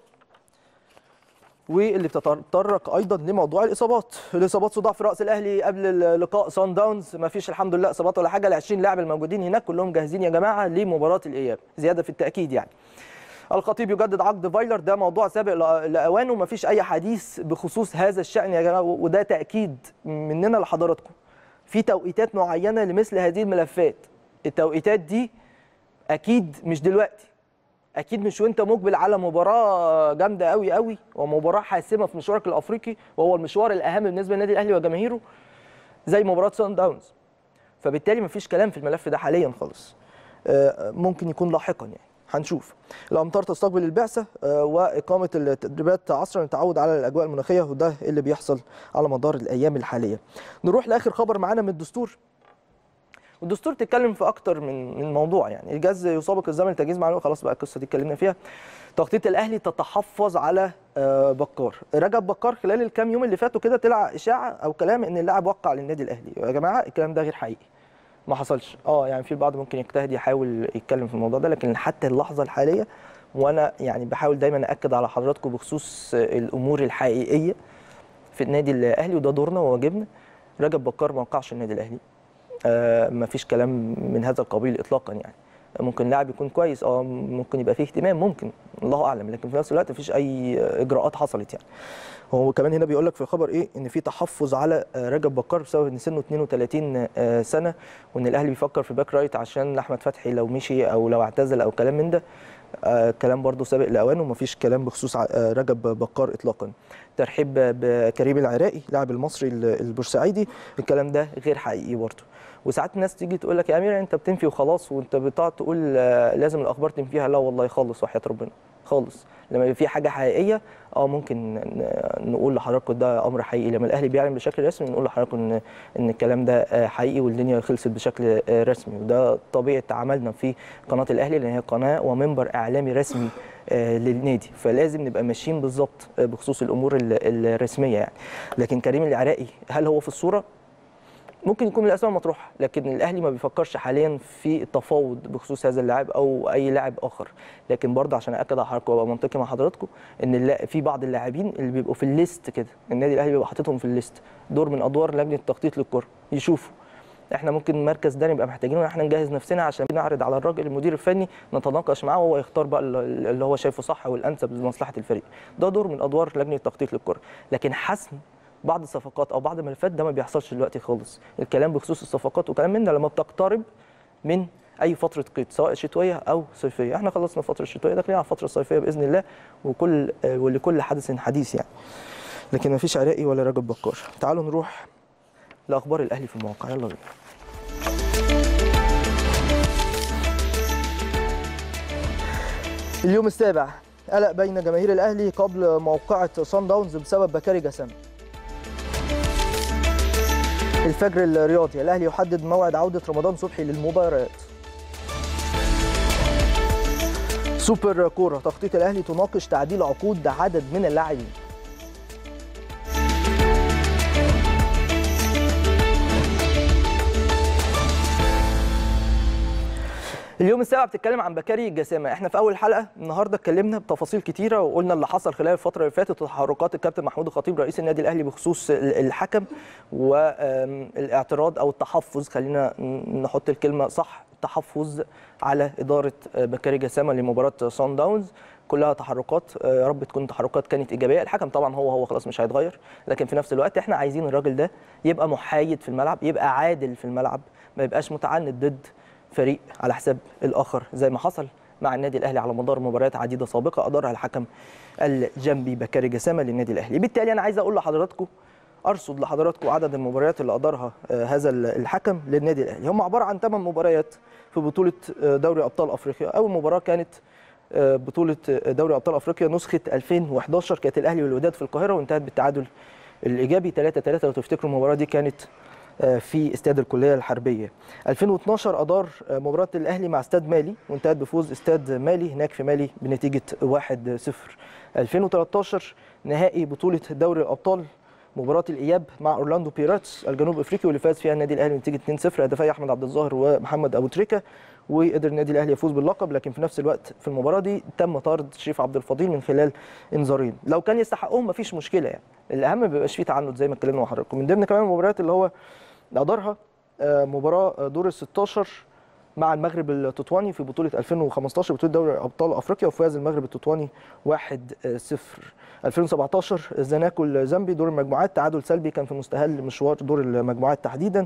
واللي بتتطرق ايضا لموضوع الاصابات، الاصابات صداع في راس الاهلي قبل لقاء سان داونز ما فيش الحمد لله اصابات ولا حاجه ال 20 لاعب الموجودين هناك كلهم جاهزين يا جماعه لمباراه الاياب، زياده في التاكيد يعني. الخطيب يجدد عقد فايلر ده موضوع سابق لاوانه ما فيش اي حديث بخصوص هذا الشان يا جماعه وده تاكيد مننا لحضراتكم. في توقيتات معينه لمثل هذه الملفات التوقيتات دي اكيد مش دلوقتي اكيد مش وانت مقبل على مباراه جامده قوي قوي ومباراه حاسمه في مشوارك الافريقي وهو المشوار الاهم بالنسبه للنادي الاهلي وجماهيره زي مباراه سان داونز فبالتالي مفيش كلام في الملف ده حاليا خالص ممكن يكون لاحقا يعني هنشوف الامطار تستقبل البعثه واقامه التدريبات عصرا التعود على الاجواء المناخيه وده اللي بيحصل على مدار الايام الحاليه نروح لاخر خبر معانا من الدستور والدستور تتكلم في اكتر من من موضوع يعني الجهاز يسابق الزمن لتجهيز معلومه خلاص بقى القصه دي اتكلمنا فيها تخطيط الاهلي تتحفظ على بكار رجب بكار خلال الكام يوم اللي فاتوا كده طلع اشاعه او كلام ان اللاعب وقع للنادي الاهلي يا جماعه الكلام ده غير حقيقي ما حصلش اه يعني في البعض ممكن يجتهد يحاول يتكلم في الموضوع ده لكن حتى اللحظه الحاليه وانا يعني بحاول دايما اكد على حضراتكم بخصوص الامور الحقيقيه في النادي الاهلي وده دورنا وواجبنا رجب بكار ما وقعش النادي الاهلي آه ما فيش كلام من هذا القبيل اطلاقا يعني ممكن لاعب يكون كويس اه ممكن يبقى فيه اهتمام ممكن الله اعلم لكن في نفس الوقت مفيش اي اجراءات حصلت يعني هو كمان هنا بيقول لك في الخبر ايه ان في تحفظ على رجب بكار بسبب ان سنه 32 سنه وان الاهلي بيفكر في باك رايت عشان احمد فتحي لو مشي او لو اعتزل او كلام من ده آه كلام برضو سابق لاوانه ومفيش كلام بخصوص ع- آه رجب بكار اطلاقا ترحيب بكريم العراقي لاعب المصري ال- البورسعيدي الكلام ده غير حقيقي برضو وساعات الناس تيجي تقول لك يا امير انت بتنفي وخلاص وانت بتقعد تقول آه، لازم الاخبار تنفيها لا والله خالص وحياه ربنا خالص لما يبقى في حاجه حقيقيه اه ممكن ن- نقول لحضراتكم ده امر حقيقي لما الاهلي بيعلن بشكل رسمي نقول لحضراتكم ان ان الكلام ده آه، حقيقي والدنيا خلصت بشكل آه، رسمي وده طبيعه عملنا في قناه الاهلي لان هي قناه ومنبر اعلامي رسمي آه، للنادي فلازم نبقى ماشيين بالظبط آه، بخصوص الامور ال- الرسميه يعني لكن كريم العراقي هل هو في الصوره ممكن يكون من الاسماء المطروحه لكن الاهلي ما بيفكرش حاليا في التفاوض بخصوص هذا اللاعب او اي لاعب اخر لكن برضه عشان اكد على حضراتكم وابقى منطقي مع حضراتكم ان اللا- في بعض اللاعبين اللي بيبقوا في الليست كده النادي الاهلي بيبقى حاططهم في الليست دور من ادوار لجنه التخطيط للكره يشوفوا احنا ممكن المركز ده نبقى محتاجينه ان احنا نجهز نفسنا عشان نعرض على الراجل المدير الفني نتناقش معاه وهو يختار بقى ال- اللي هو شايفه صح والانسب لمصلحه الفريق ده دور من ادوار لجنه التخطيط للكره لكن حسم بعض الصفقات او بعض الملفات ده ما بيحصلش دلوقتي خالص الكلام بخصوص الصفقات وكلام من ده لما بتقترب من اي فتره قيد سواء شتويه او صيفيه احنا خلصنا الفتره الشتويه داخلين على الفتره الصيفيه باذن الله وكل آه، ولكل حدث حديث يعني لكن ما فيش عراقي ولا رجب بكار تعالوا نروح لاخبار الاهلي في المواقع يلا بينا اليوم السابع قلق بين جماهير الاهلي قبل موقعه صن داونز بسبب بكاري جسام الفجر الرياضي الاهلي يحدد موعد عوده رمضان صبحي للمباريات سوبر كوره تخطيط الاهلي تناقش تعديل عقود عدد من اللاعبين اليوم السابع بتتكلم عن بكاري الجسامه احنا في اول حلقه النهارده اتكلمنا بتفاصيل كتيره وقلنا اللي حصل خلال الفتره اللي فاتت وتحركات الكابتن محمود الخطيب رئيس النادي الاهلي بخصوص ال- الحكم والاعتراض او التحفظ خلينا نحط الكلمه صح التحفظ على اداره بكاري جسامه لمباراه سان داونز كلها تحركات يا رب تكون تحركات كانت ايجابيه الحكم طبعا هو هو خلاص مش هيتغير لكن في نفس الوقت احنا عايزين الراجل ده يبقى محايد في الملعب يبقى عادل في الملعب ما يبقاش متعند ضد فريق على حساب الاخر زي ما حصل مع النادي الاهلي على مدار مباريات عديده سابقه ادارها الحكم الجنبي بكاري جسامه للنادي الاهلي بالتالي انا عايز اقول لحضراتكم ارصد لحضراتكم عدد المباريات اللي ادارها آه، هذا الحكم للنادي الاهلي هم عباره عن 8 مباريات في بطوله آه، دوري ابطال افريقيا اول مباراه كانت آه، بطوله آه، دوري ابطال افريقيا نسخه 2011 كانت الاهلي والوداد في القاهره وانتهت بالتعادل الايجابي 3 3 لو تفتكروا المباراه دي كانت آه، في استاد الكليه الحربيه 2012 ادار آه، مباراه الاهلي مع استاد مالي وانتهت بفوز استاد مالي هناك في مالي بنتيجه 1-0 2013 نهائي بطوله دوري الابطال مباراه الاياب مع اورلاندو بيراتس الجنوب افريقي واللي فاز فيها النادي الاهلي بنتيجه 2-0 هدفي احمد عبد الظاهر ومحمد ابو تريكه وقدر النادي الاهلي يفوز باللقب لكن في نفس الوقت في المباراه دي تم طرد شريف عبد الفضيل من خلال انذارين لو كان يستحقهم مفيش مشكله يعني الاهم ما بيبقاش فيه تعنت زي ما اتكلمنا مع حضراتكم من ضمن كمان المباريات اللي هو ادارها آه، مباراه آه، دور ال 16 مع المغرب التطواني في بطوله 2015 بطوله دوري ابطال افريقيا وفاز المغرب التطواني 1-0 2017 زناكو الزامبي دور المجموعات تعادل سلبي كان في مستهل مشوار دور المجموعات تحديدا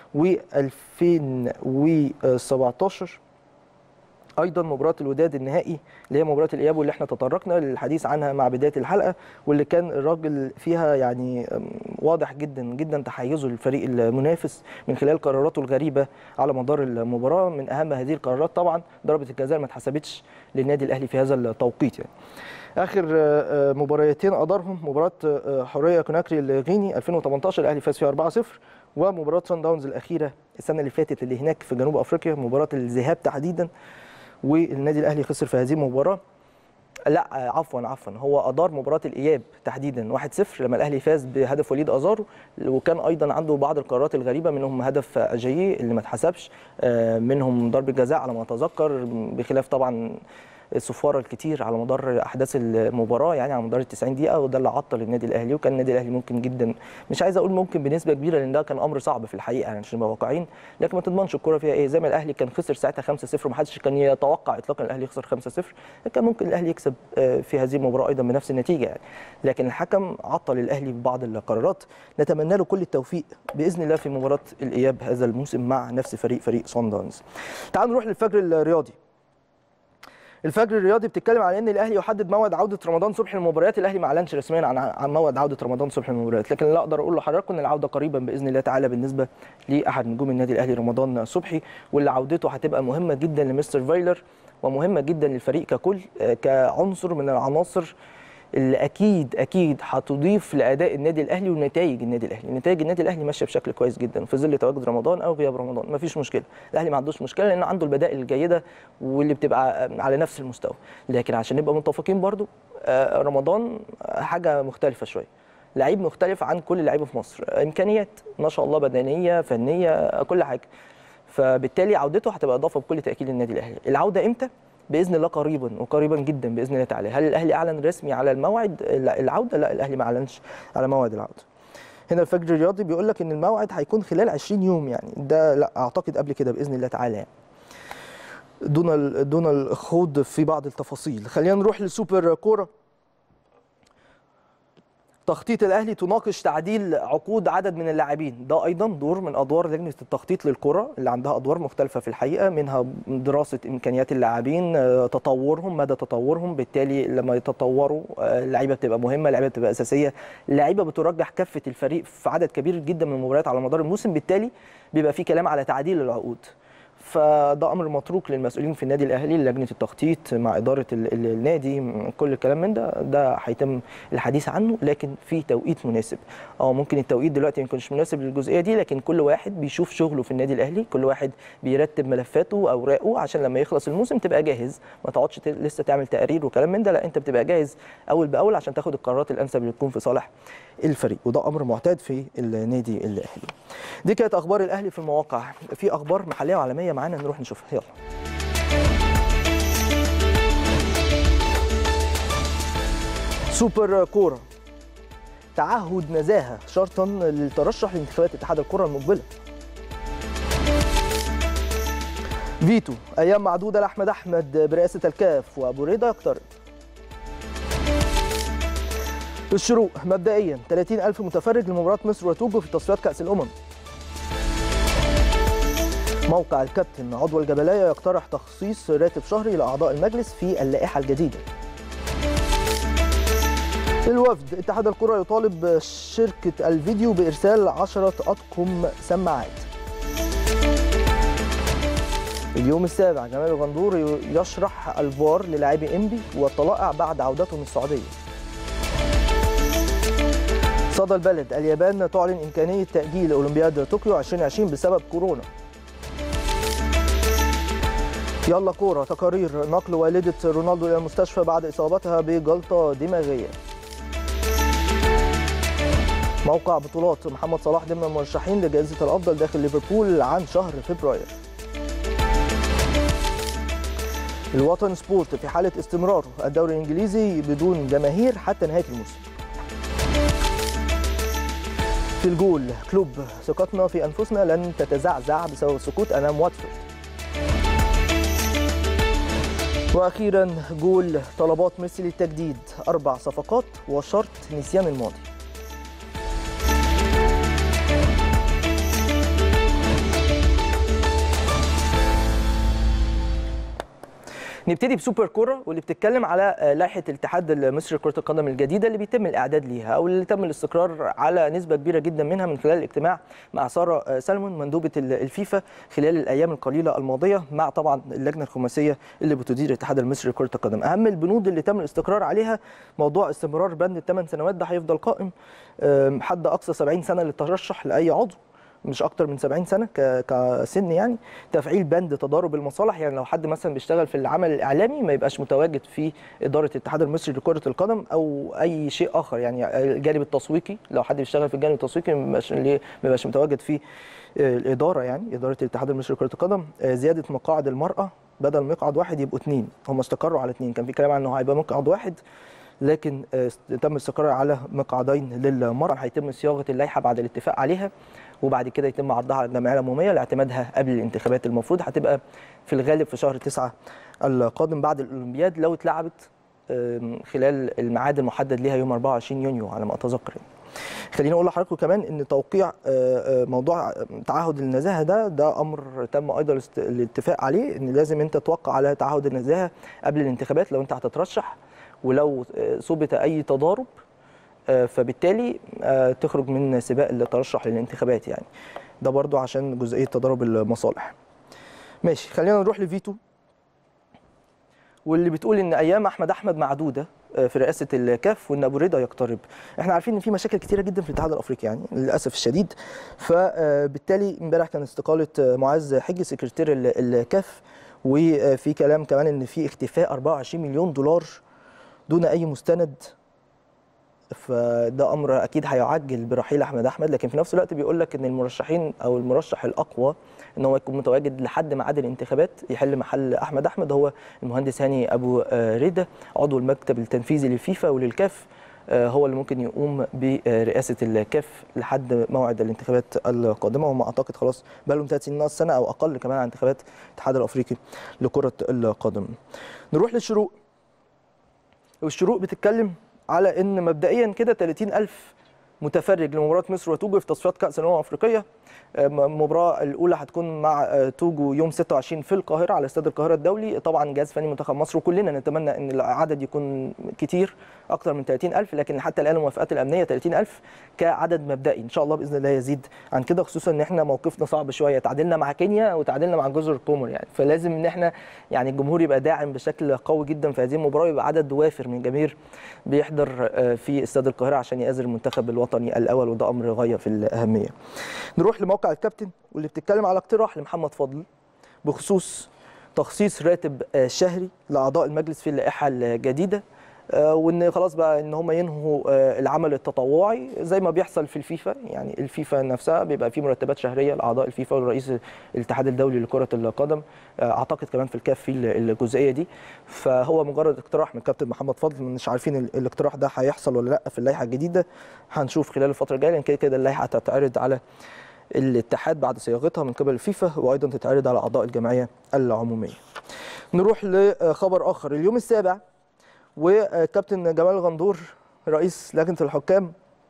و2017 ايضا مباراه الوداد النهائي اللي هي مباراه الاياب واللي احنا تطرقنا للحديث عنها مع بدايه الحلقه واللي كان الراجل فيها يعني أم، واضح جدا جدا تحيزه للفريق المنافس من خلال قراراته الغريبه على مدار المباراه من اهم هذه القرارات طبعا ضربه الجزاء ما اتحسبتش للنادي الاهلي في هذا التوقيت يعني. اخر آه، آه، مباراتين ادارهم مباراه آه، حريه كوناكري الغيني 2018 الاهلي فاز فيها 4-0 ومباراه سان داونز الاخيره السنه اللي فاتت اللي هناك في جنوب افريقيا مباراه الذهاب تحديدا والنادي الاهلي خسر في هذه المباراه لا آه، عفوا عفوا هو ادار مباراه الاياب تحديدا 1-0 لما الاهلي فاز بهدف وليد ازارو وكان ايضا عنده بعض القرارات الغريبه منهم هدف اجاييه اللي ما اتحسبش آه، منهم ضربه جزاء على ما اتذكر بخلاف طبعا الصفاره الكتير على مدار احداث المباراه يعني على مدار ال 90 دقيقه وده اللي عطل النادي الاهلي وكان النادي الاهلي ممكن جدا مش عايز اقول ممكن بنسبه كبيره لان ده كان امر صعب في الحقيقه يعني عشان نبقى واقعيين لكن ما تضمنش الكوره فيها ايه زي ما الاهلي كان خسر ساعتها 5-0 ومحدش كان يتوقع اطلاقا الاهلي يخسر 5-0 كان ممكن الاهلي يكسب آه، في هذه المباراه ايضا بنفس النتيجه يعني لكن الحكم عطل الاهلي ببعض القرارات نتمنى له كل التوفيق باذن الله في مباراه الاياب هذا الموسم مع نفس فريق فريق صن داونز تعالوا نروح للفجر الرياضي الفجر الرياضي بتتكلم على ان الاهلي يحدد موعد عوده رمضان صبحي للمباريات الاهلي ما اعلنش رسميا عن عن موعد عوده رمضان صبحي للمباريات لكن اللي اقدر اقول لحضراتكم ان العوده قريبا باذن الله تعالى بالنسبه لاحد نجوم النادي الاهلي رمضان صبحي واللي عودته هتبقى مهمه جدا لمستر فايلر ومهمه جدا للفريق ككل آه، كعنصر من العناصر اللي اكيد اكيد هتضيف لاداء النادي الاهلي ونتائج النادي الاهلي، نتائج النادي الاهلي ماشيه بشكل كويس جدا في ظل تواجد رمضان او غياب رمضان، مفيش مشكله، الاهلي ما عندوش مشكله لان عنده البدائل الجيده واللي بتبقى على نفس المستوى، لكن عشان نبقى متفقين برضو آه، رمضان حاجه مختلفه شويه. لعيب مختلف عن كل لعيبه في مصر، امكانيات ما شاء الله بدنيه فنيه كل حاجه. فبالتالي عودته هتبقى اضافه بكل تاكيد للنادي الاهلي، العوده امتى؟ باذن الله قريبا وقريبا جدا باذن الله تعالى هل الاهلي اعلن رسمي على الموعد العوده لا الاهلي ما اعلنش على موعد العوده هنا الفجر الرياضي بيقول لك ان الموعد هيكون خلال 20 يوم يعني ده لا اعتقد قبل كده باذن الله تعالى يعني دون ال- دون الخوض في بعض التفاصيل خلينا نروح لسوبر كوره تخطيط الاهلي تناقش تعديل عقود عدد من اللاعبين ده ايضا دور من ادوار لجنه التخطيط للكره اللي عندها ادوار مختلفه في الحقيقه منها دراسه امكانيات اللاعبين آه، تطورهم مدى تطورهم بالتالي لما يتطوروا آه، اللعيبه بتبقى مهمه اللعيبه بتبقى اساسيه اللعيبه بترجح كفه الفريق في عدد كبير جدا من المباريات على مدار الموسم بالتالي بيبقى في كلام على تعديل العقود فده امر متروك للمسؤولين في النادي الاهلي لجنه التخطيط مع اداره ال- ال- النادي م- كل الكلام من ده ده هيتم الحديث عنه لكن في توقيت مناسب اه ممكن التوقيت دلوقتي ما يكونش مناسب للجزئيه دي لكن كل واحد بيشوف شغله في النادي الاهلي كل واحد بيرتب ملفاته واوراقه عشان لما يخلص الموسم تبقى جاهز ما تقعدش ت- لسه تعمل تقارير وكلام من ده لا انت بتبقى جاهز اول باول عشان تاخد القرارات الانسب اللي تكون في صالح الفريق وده امر معتاد في النادي الاهلي دي كانت اخبار الاهلي في المواقع في اخبار محليه وعالميه معانا نروح نشوفها يلا سوبر كوره تعهد نزاهه شرطا للترشح لانتخابات اتحاد الكره المقبله فيتو ايام معدوده لاحمد احمد برئاسه الكاف وابو رضا يقترب الشروق مبدئيا 30 ألف متفرج لمباراة مصر وتوجو في تصفيات كأس الأمم موقع الكابتن عضو الجبلية يقترح تخصيص راتب شهري لأعضاء المجلس في اللائحة الجديدة الوفد اتحاد الكرة يطالب شركة الفيديو بإرسال عشرة أطقم سماعات اليوم السابع جمال الغندور يشرح الفار للاعبي انبي والطلائع بعد عودتهم السعوديه صدى البلد اليابان تعلن إمكانية تأجيل أولمبياد طوكيو 2020 بسبب كورونا يلا كورة تقارير نقل والدة رونالدو إلى المستشفى بعد إصابتها بجلطة دماغية موقع بطولات محمد صلاح ضمن المرشحين لجائزة الأفضل داخل ليفربول عن شهر فبراير الوطن سبورت في حالة استمراره الدوري الإنجليزي بدون جماهير حتى نهاية الموسم في الجول كلوب ثقتنا في انفسنا لن تتزعزع بسبب السقوط امام واتفورد واخيرا جول طلبات ميسي للتجديد اربع صفقات وشرط نسيان الماضي نبتدي بسوبر كوره واللي بتتكلم على آه، لائحه الاتحاد المصري لكره القدم الجديده اللي بيتم الاعداد ليها او اللي تم الاستقرار على نسبه كبيره جدا منها من خلال الاجتماع مع ساره آه، سلمون مندوبه ال- الفيفا خلال الايام القليله الماضيه مع طبعا اللجنه الخماسيه اللي بتدير الاتحاد المصري لكره القدم اهم البنود اللي تم الاستقرار عليها موضوع استمرار بند الثمان سنوات ده هيفضل قائم آم، حد اقصى 70 سنه للترشح لاي عضو مش اكتر من 70 سنه ك- كسن يعني تفعيل بند تضارب المصالح يعني لو حد مثلا بيشتغل في العمل الاعلامي ما يبقاش متواجد في اداره الاتحاد المصري لكره القدم او اي شيء اخر يعني الجانب التسويقي لو حد بيشتغل في الجانب التسويقي ما يبقاش ليه- ما يبقاش متواجد في آه، الاداره يعني اداره الاتحاد المصري لكره القدم آه، زياده مقاعد المراه بدل مقعد واحد يبقوا اثنين هم استقروا على اثنين كان في كلام عن انه هيبقى مقعد واحد لكن آه، تم الاستقرار على مقعدين للمرأة هيتم صياغة اللائحة بعد الاتفاق عليها وبعد كده يتم عرضها على الجمعية العمومية لاعتمادها قبل الانتخابات المفروض هتبقى في الغالب في شهر تسعة القادم بعد الأولمبياد لو اتلعبت آم، خلال الميعاد المحدد ليها يوم 24 يونيو على ما أتذكر يعني. خليني اقول لحضراتكم كمان ان توقيع آه، آه، موضوع تعهد النزاهه ده ده امر تم ايضا الاست- الاتفاق عليه ان لازم انت توقع على تعهد النزاهه قبل الانتخابات لو انت هتترشح ولو آه، ثبت اي تضارب آه، فبالتالي آه، تخرج من سباق الترشح للانتخابات يعني ده برضو عشان جزئيه تضارب المصالح ماشي خلينا نروح لفيتو واللي بتقول ان ايام احمد احمد معدوده آه، في رئاسه الكاف وان ابو رضا يقترب احنا عارفين ان في مشاكل كتيره جدا في الاتحاد الافريقي يعني للاسف الشديد فبالتالي امبارح كان استقاله آه، معاذ حجي سكرتير ال- الكاف وفي كلام كمان ان في اختفاء 24 مليون دولار دون اي مستند فده امر اكيد هيعجل برحيل احمد احمد لكن في نفس الوقت بيقول لك ان المرشحين او المرشح الاقوى ان هو يكون متواجد لحد ميعاد الانتخابات يحل محل احمد احمد هو المهندس هاني ابو آه، ريده عضو المكتب التنفيذي للفيفا وللكاف آه، هو اللي ممكن يقوم برئاسه الكاف لحد موعد الانتخابات القادمه وما اعتقد خلاص بقى لهم ثلاث سنين ناقص سنه او اقل كمان عن انتخابات الاتحاد الافريقي لكره القدم. نروح للشروق والشروق بتتكلم على ان مبدئيا كده 30000 متفرج لمباراه مصر وتوجو في تصفيات كاس الامم الافريقيه آه، المباراه الاولى هتكون مع آه، توجو يوم 26 في القاهره على استاد القاهره الدولي طبعا جهاز فني منتخب مصر وكلنا نتمنى ان العدد يكون كتير اكتر من 30000 لكن حتى الان الموافقات الامنيه 30000 كعدد مبدئي ان شاء الله باذن الله يزيد عن كده خصوصا ان احنا موقفنا صعب شويه تعادلنا مع كينيا وتعادلنا مع جزر القمر يعني فلازم ان احنا يعني الجمهور يبقى داعم بشكل قوي جدا في هذه المباراه ويبقى عدد وافر من الجماهير بيحضر آه، في استاد القاهره عشان يآزر المنتخب الوطني الاول وده امر غايه في الاهميه. نروح لموقع الكابتن واللي بتتكلم على اقتراح لمحمد فضل بخصوص تخصيص راتب آه، شهري لاعضاء المجلس في اللائحه الجديده آه، وان خلاص بقى ان هم ينهوا آه، العمل التطوعي زي ما بيحصل في الفيفا يعني الفيفا نفسها بيبقى في مرتبات شهريه لاعضاء الفيفا ورئيس الاتحاد الدولي لكره القدم آه، اعتقد كمان في الكاف في الجزئيه دي فهو مجرد اقتراح من كابتن محمد فضل مش عارفين ال- الاقتراح ده هيحصل ولا لا في اللائحه الجديده هنشوف خلال الفتره الجايه لان كده كده اللائحه هتتعرض على الاتحاد بعد صياغتها من قبل الفيفا وايضا تتعرض على اعضاء الجمعيه العموميه. نروح لخبر اخر اليوم السابع وكابتن جمال غندور رئيس لجنه الحكام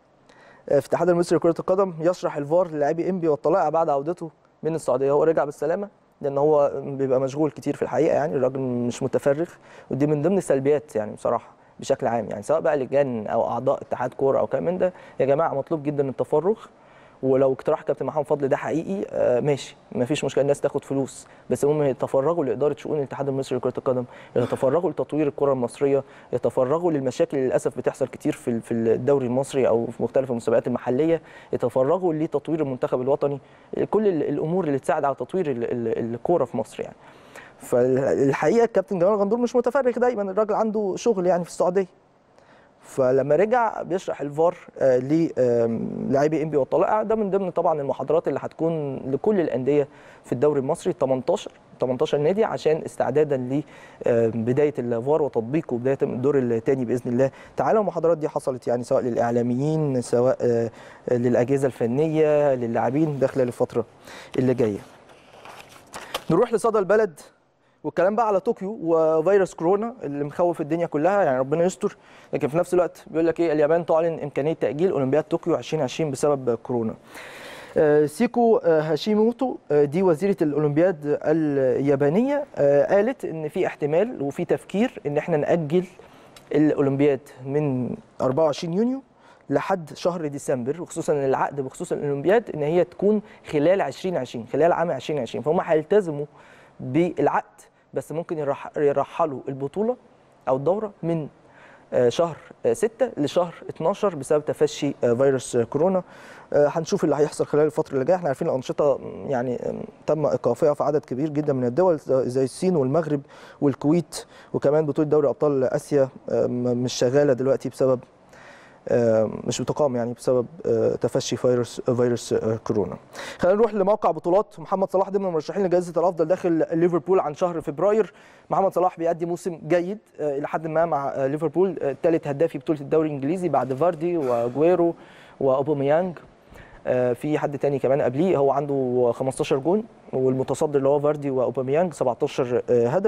في الاتحاد المصري لكره القدم يشرح الفار للاعبي انبي والطلائع بعد عودته من السعوديه هو رجع بالسلامه لان هو بيبقى مشغول كتير في الحقيقه يعني الراجل مش متفرغ ودي من ضمن السلبيات يعني بصراحه بشكل عام يعني سواء بقى لجان او اعضاء اتحاد كوره او كلام من ده يا جماعه مطلوب جدا التفرغ ولو اقتراح كابتن محمد فضل ده حقيقي آه ماشي ما فيش مشكله الناس تاخد فلوس بس المهم يتفرغوا لاداره شؤون الاتحاد المصري لكره القدم يتفرغوا لتطوير الكره المصريه يتفرغوا للمشاكل اللي للاسف بتحصل كتير في في الدوري المصري او في مختلف المسابقات المحليه يتفرغوا لتطوير المنتخب الوطني كل ال- الامور اللي تساعد على تطوير ال- ال- الكوره في مصر يعني فالحقيقه الكابتن جمال غندور مش متفرغ دايما الراجل عنده شغل يعني في السعوديه فلما رجع بيشرح الفار آه، للاعبي انبي والطلائع ده من ضمن طبعا المحاضرات اللي هتكون لكل الانديه في الدوري المصري 18 18 نادي عشان استعدادا لبدايه الفار وتطبيقه بدايه من الدور الثاني باذن الله تعالى المحاضرات دي حصلت يعني سواء للاعلاميين سواء آه، للاجهزه الفنيه للاعبين داخل الفتره اللي جايه نروح لصدى البلد والكلام بقى على طوكيو وفيروس كورونا اللي مخوف الدنيا كلها يعني ربنا يستر لكن في نفس الوقت بيقول لك ايه اليابان تعلن امكانيه تاجيل اولمبياد طوكيو 2020 بسبب كورونا آه، سيكو آه، هاشيموتو آه، دي وزيره الاولمبياد اليابانيه آه، قالت ان في احتمال وفي تفكير ان احنا ناجل الاولمبياد من 24 يونيو لحد شهر ديسمبر وخصوصا ان العقد بخصوص الاولمبياد ان هي تكون خلال 2020 خلال عام 2020 فهم هيلتزموا بالعقد بس ممكن يرح- يرحلوا البطوله او الدوره من آه، شهر 6 لشهر 12 بسبب تفشي آه، فيروس كورونا آه، هنشوف اللي هيحصل خلال الفتره اللي جايه احنا عارفين الانشطه م، يعني م، تم ايقافها في عدد كبير جدا من الدول زي الصين والمغرب والكويت وكمان بطوله دوري ابطال اسيا آه، م- مش شغاله دلوقتي بسبب آه، مش بتقام يعني بسبب آه، تفشي فيروس فيروس آه، كورونا. خلينا نروح لموقع بطولات محمد صلاح ضمن المرشحين لجائزه الافضل داخل ليفربول عن شهر فبراير. محمد صلاح بيأدي موسم جيد آه، الى حد ما مع آه، ليفربول ثالث هداف في بطوله الدوري الانجليزي بعد فاردي واجويرو واوباميانج آه، في حد تاني كمان قبليه هو عنده 15 جون والمتصدر اللي هو فاردي واوباميانج 17 آه، هدف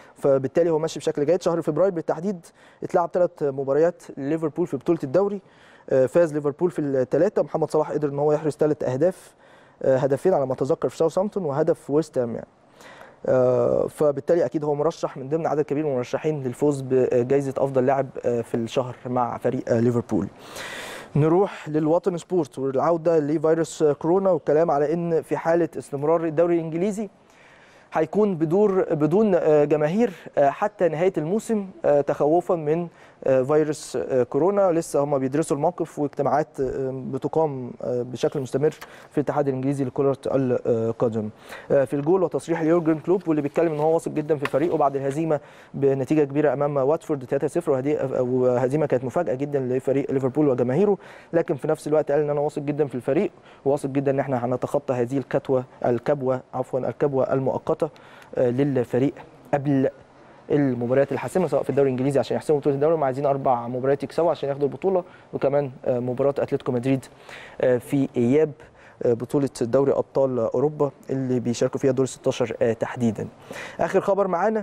فبالتالي هو ماشي بشكل جيد شهر فبراير بالتحديد اتلعب ثلاث مباريات ليفربول في بطوله الدوري آه، فاز ليفربول في الثلاثه محمد صلاح قدر ان هو يحرز ثلاث اهداف آه، هدفين على ما اتذكر في ساوثهامبتون وهدف في ويست هام يعني آه، فبالتالي اكيد هو مرشح من ضمن عدد كبير من المرشحين للفوز بجائزه افضل لاعب آه، في الشهر مع فريق آه، ليفربول نروح للوطن سبورت والعوده لفيروس كورونا والكلام على ان في حاله استمرار الدوري الانجليزي هيكون بدور بدون آه، جماهير آه، حتى نهايه الموسم آه، تخوفا من آه، فيروس آه، كورونا لسه هم بيدرسوا الموقف واجتماعات آه، بتقام آه، بشكل مستمر في الاتحاد الانجليزي لكره القدم آه، في الجول وتصريح ليورجن كلوب واللي بيتكلم ان هو واثق جدا في فريقه بعد الهزيمه بنتيجه كبيره امام واتفورد 3-0 وهدي- وهزيمه كانت مفاجاه جدا لفريق ليفربول وجماهيره لكن في نفس الوقت قال ان انا واثق جدا في الفريق وواثق جدا ان احنا هنتخطى هذه الكتوه الكبوه عفوا الكبوه المؤقته آه، للفريق قبل المباريات الحاسمه سواء في الدوري الانجليزي عشان يحسموا بطوله الدوري هم عايزين اربع مباريات يكسبوا عشان ياخدوا البطوله وكمان آه، مباراه اتلتيكو مدريد آه، في اياب آه، بطوله دوري ابطال اوروبا اللي بيشاركوا فيها دور 16 آه، تحديدا. اخر خبر معانا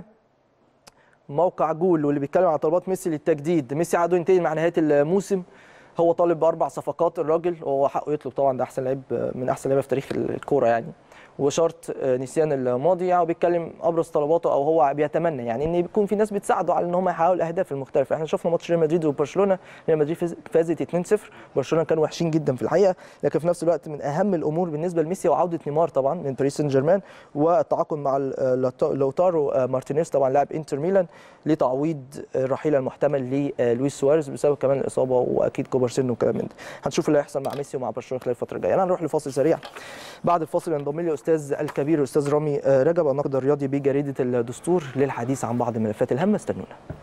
موقع جول واللي بيتكلم على طلبات ميسي للتجديد، ميسي عقده ينتهي مع نهايه الموسم هو طالب باربع صفقات الراجل وهو حقه يطلب طبعا ده احسن لعيب من احسن لعيبه في تاريخ الكوره يعني وشرط آه، نسيان الماضي يعني وبيتكلم ابرز طلباته او هو بيتمنى يعني ان يكون في ناس بتساعده على ان هم يحققوا الاهداف المختلفه احنا شفنا ماتش ريال مدريد وبرشلونه ريال مدريد فاز- فازت 2-0 برشلونه كانوا وحشين جدا في الحقيقه لكن في نفس الوقت من اهم الامور بالنسبه لميسي وعوده نيمار طبعا من باريس سان جيرمان والتعاقد مع ال- آه، لوتا- لوتارو آه، مارتينيز طبعا لاعب انتر ميلان لتعويض الرحيل المحتمل للويس سواريز بسبب كمان الاصابه واكيد كبر سنه وكلام من ده هنشوف اللي هيحصل مع ميسي ومع برشلونه خلال الفتره الجايه انا هنروح لفاصل سريع بعد الفاصل ينضم لي استاذ الكبير الاستاذ رامي آه، رجب الناقد الرياضي بجريده الدستور للحديث عن بعض الملفات الهامه استنونا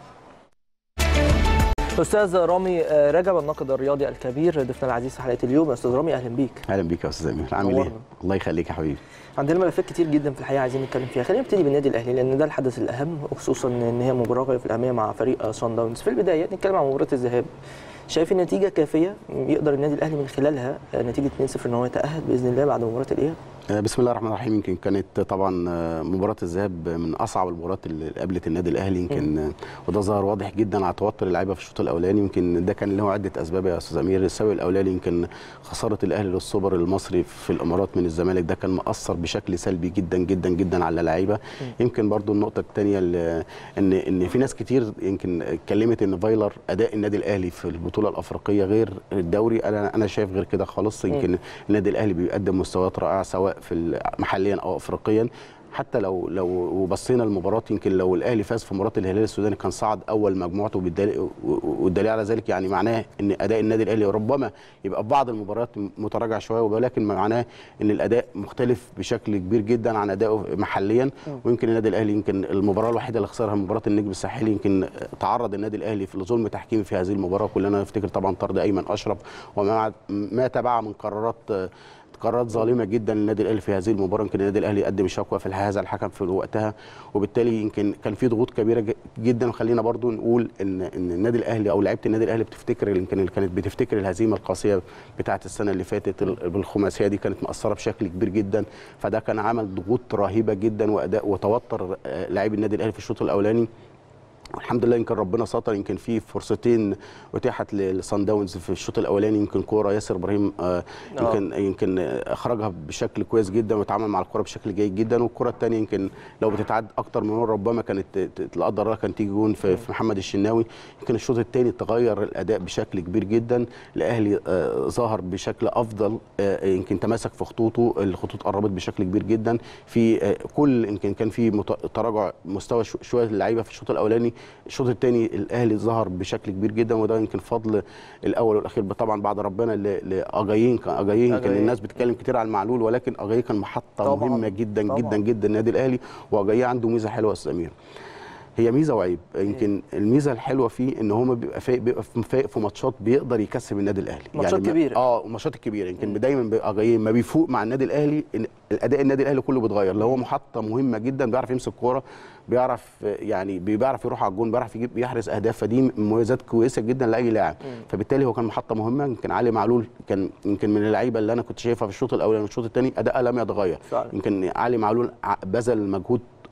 استاذ رامي آه، رجب الناقد الرياضي الكبير ضيفنا العزيز في حلقه اليوم استاذ رامي اهلا بيك اهلا بيك يا استاذ امير عامل ايه نورنا. الله يخليك يا حبيبي عندنا ملفات كتير جدا في الحقيقه عايزين نتكلم فيها خلينا نبتدي بالنادي الاهلي لان ده الحدث الاهم وخصوصا ان هي مباراه غايه في الاهميه مع فريق سان داونز في البدايه نتكلم عن مباراه الذهاب شايف النتيجه كافيه يقدر النادي الاهلي من خلالها آه، نتيجه 2-0 ان هو يتاهل باذن الله بعد مباراه الاياب آه، بسم الله الرحمن الرحيم يمكن كانت طبعا آه، مباراه الذهاب من اصعب المباريات اللي قابلت النادي الاهلي يمكن آه، وده ظهر واضح جدا على توتر اللعيبه في الشوط الاولاني يمكن ده كان له عده اسباب يا استاذ امير السبب الاولاني يمكن خساره الاهلي للسوبر المصري في الامارات من الزمالك ده كان مأثر بشكل سلبي جدا جدا جدا على اللعيبه يمكن برضو النقطه الثانيه ان ان في ناس كتير يمكن اتكلمت ان فايلر اداء النادي الاهلي في البطوله الافريقيه غير الدوري انا انا شايف غير كده خالص يمكن النادي الاهلي بيقدم مستويات رائعه سواء في محليا او افريقيا حتى لو لو وبصينا المباراه يمكن لو الاهلي فاز في مباراه الهلال السوداني كان صعد اول مجموعته بالدليل والدليل على ذلك يعني معناه ان اداء النادي الاهلي ربما يبقى في بعض المباريات متراجع شويه ولكن معناه ان الاداء مختلف بشكل كبير جدا عن ادائه محليا ويمكن النادي الاهلي يمكن المباراه الوحيده اللي خسرها مباراه النجم الساحلي يمكن تعرض النادي الاهلي في لظلم تحكيمي في هذه المباراه كلنا نفتكر طبعا طرد ايمن اشرف وما ما تبعه من قرارات قرارات ظالمه جدا للنادي الاهلي في هذه المباراه يمكن النادي الاهلي قدم شكوى في هذا الحكم في وقتها وبالتالي يمكن كان في ضغوط كبيره جدا وخلينا برضو نقول ان ان النادي الاهلي او لعيبه النادي الاهلي بتفتكر يمكن اللي كانت بتفتكر الهزيمه القاسيه بتاعه السنه اللي فاتت بالخماسيه دي كانت مأثره بشكل كبير جدا فده كان عمل ضغوط رهيبه جدا واداء وتوتر لاعبي النادي الاهلي في الشوط الاولاني والحمد لله يمكن ربنا ستر يمكن في فرصتين اتيحت للصن داونز في الشوط الاولاني يمكن كوره ياسر ابراهيم آه يمكن أوه. يمكن اخرجها بشكل كويس جدا وتعامل مع الكره بشكل جيد جدا والكره الثانيه يمكن لو بتتعد اكتر من مره ربما كانت لا قدر الله كان تيجي جون في, في محمد الشناوي يمكن الشوط الثاني تغير الاداء بشكل كبير جدا الاهلي آه ظهر بشكل افضل آه يمكن تماسك في خطوطه الخطوط قربت بشكل كبير جدا في آه كل يمكن كان في تراجع مستوى شويه اللعيبه في الشوط الاولاني الشوط الثاني الاهلي ظهر بشكل كبير جدا وده يمكن فضل الاول والاخير طبعا بعد ربنا لاجايين كان اجايين كان الناس بتتكلم كتير على المعلول ولكن اجايين كان محطه طبعًا مهمه جدا طبعًا جدا جدا النادي الاهلي واجايين عنده ميزه حلوه يا استاذ امير هي ميزه وعيب يمكن الميزه الحلوه فيه ان هو بيبقى فايق بيبقى فايق في ماتشات بيقدر يكسب النادي الاهلي ماتشات يعني كبيره اه الماتشات الكبيره يمكن دايما بيبقى جاي ما بيفوق مع النادي الاهلي الاداء النادي الاهلي كله بيتغير لو هو محطه مهمه جدا بيعرف يمسك كوره بيعرف يعني بيعرف يروح على الجون بيعرف يجيب يحرز اهداف فدي مميزات كويسه جدا لاي لاعب فبالتالي هو كان محطه مهمه يمكن علي معلول كان يمكن من اللعيبه اللي انا كنت شايفها في الشوط الاولاني والشوط الثاني اداء لم يتغير يمكن علي معلول بذل مجهود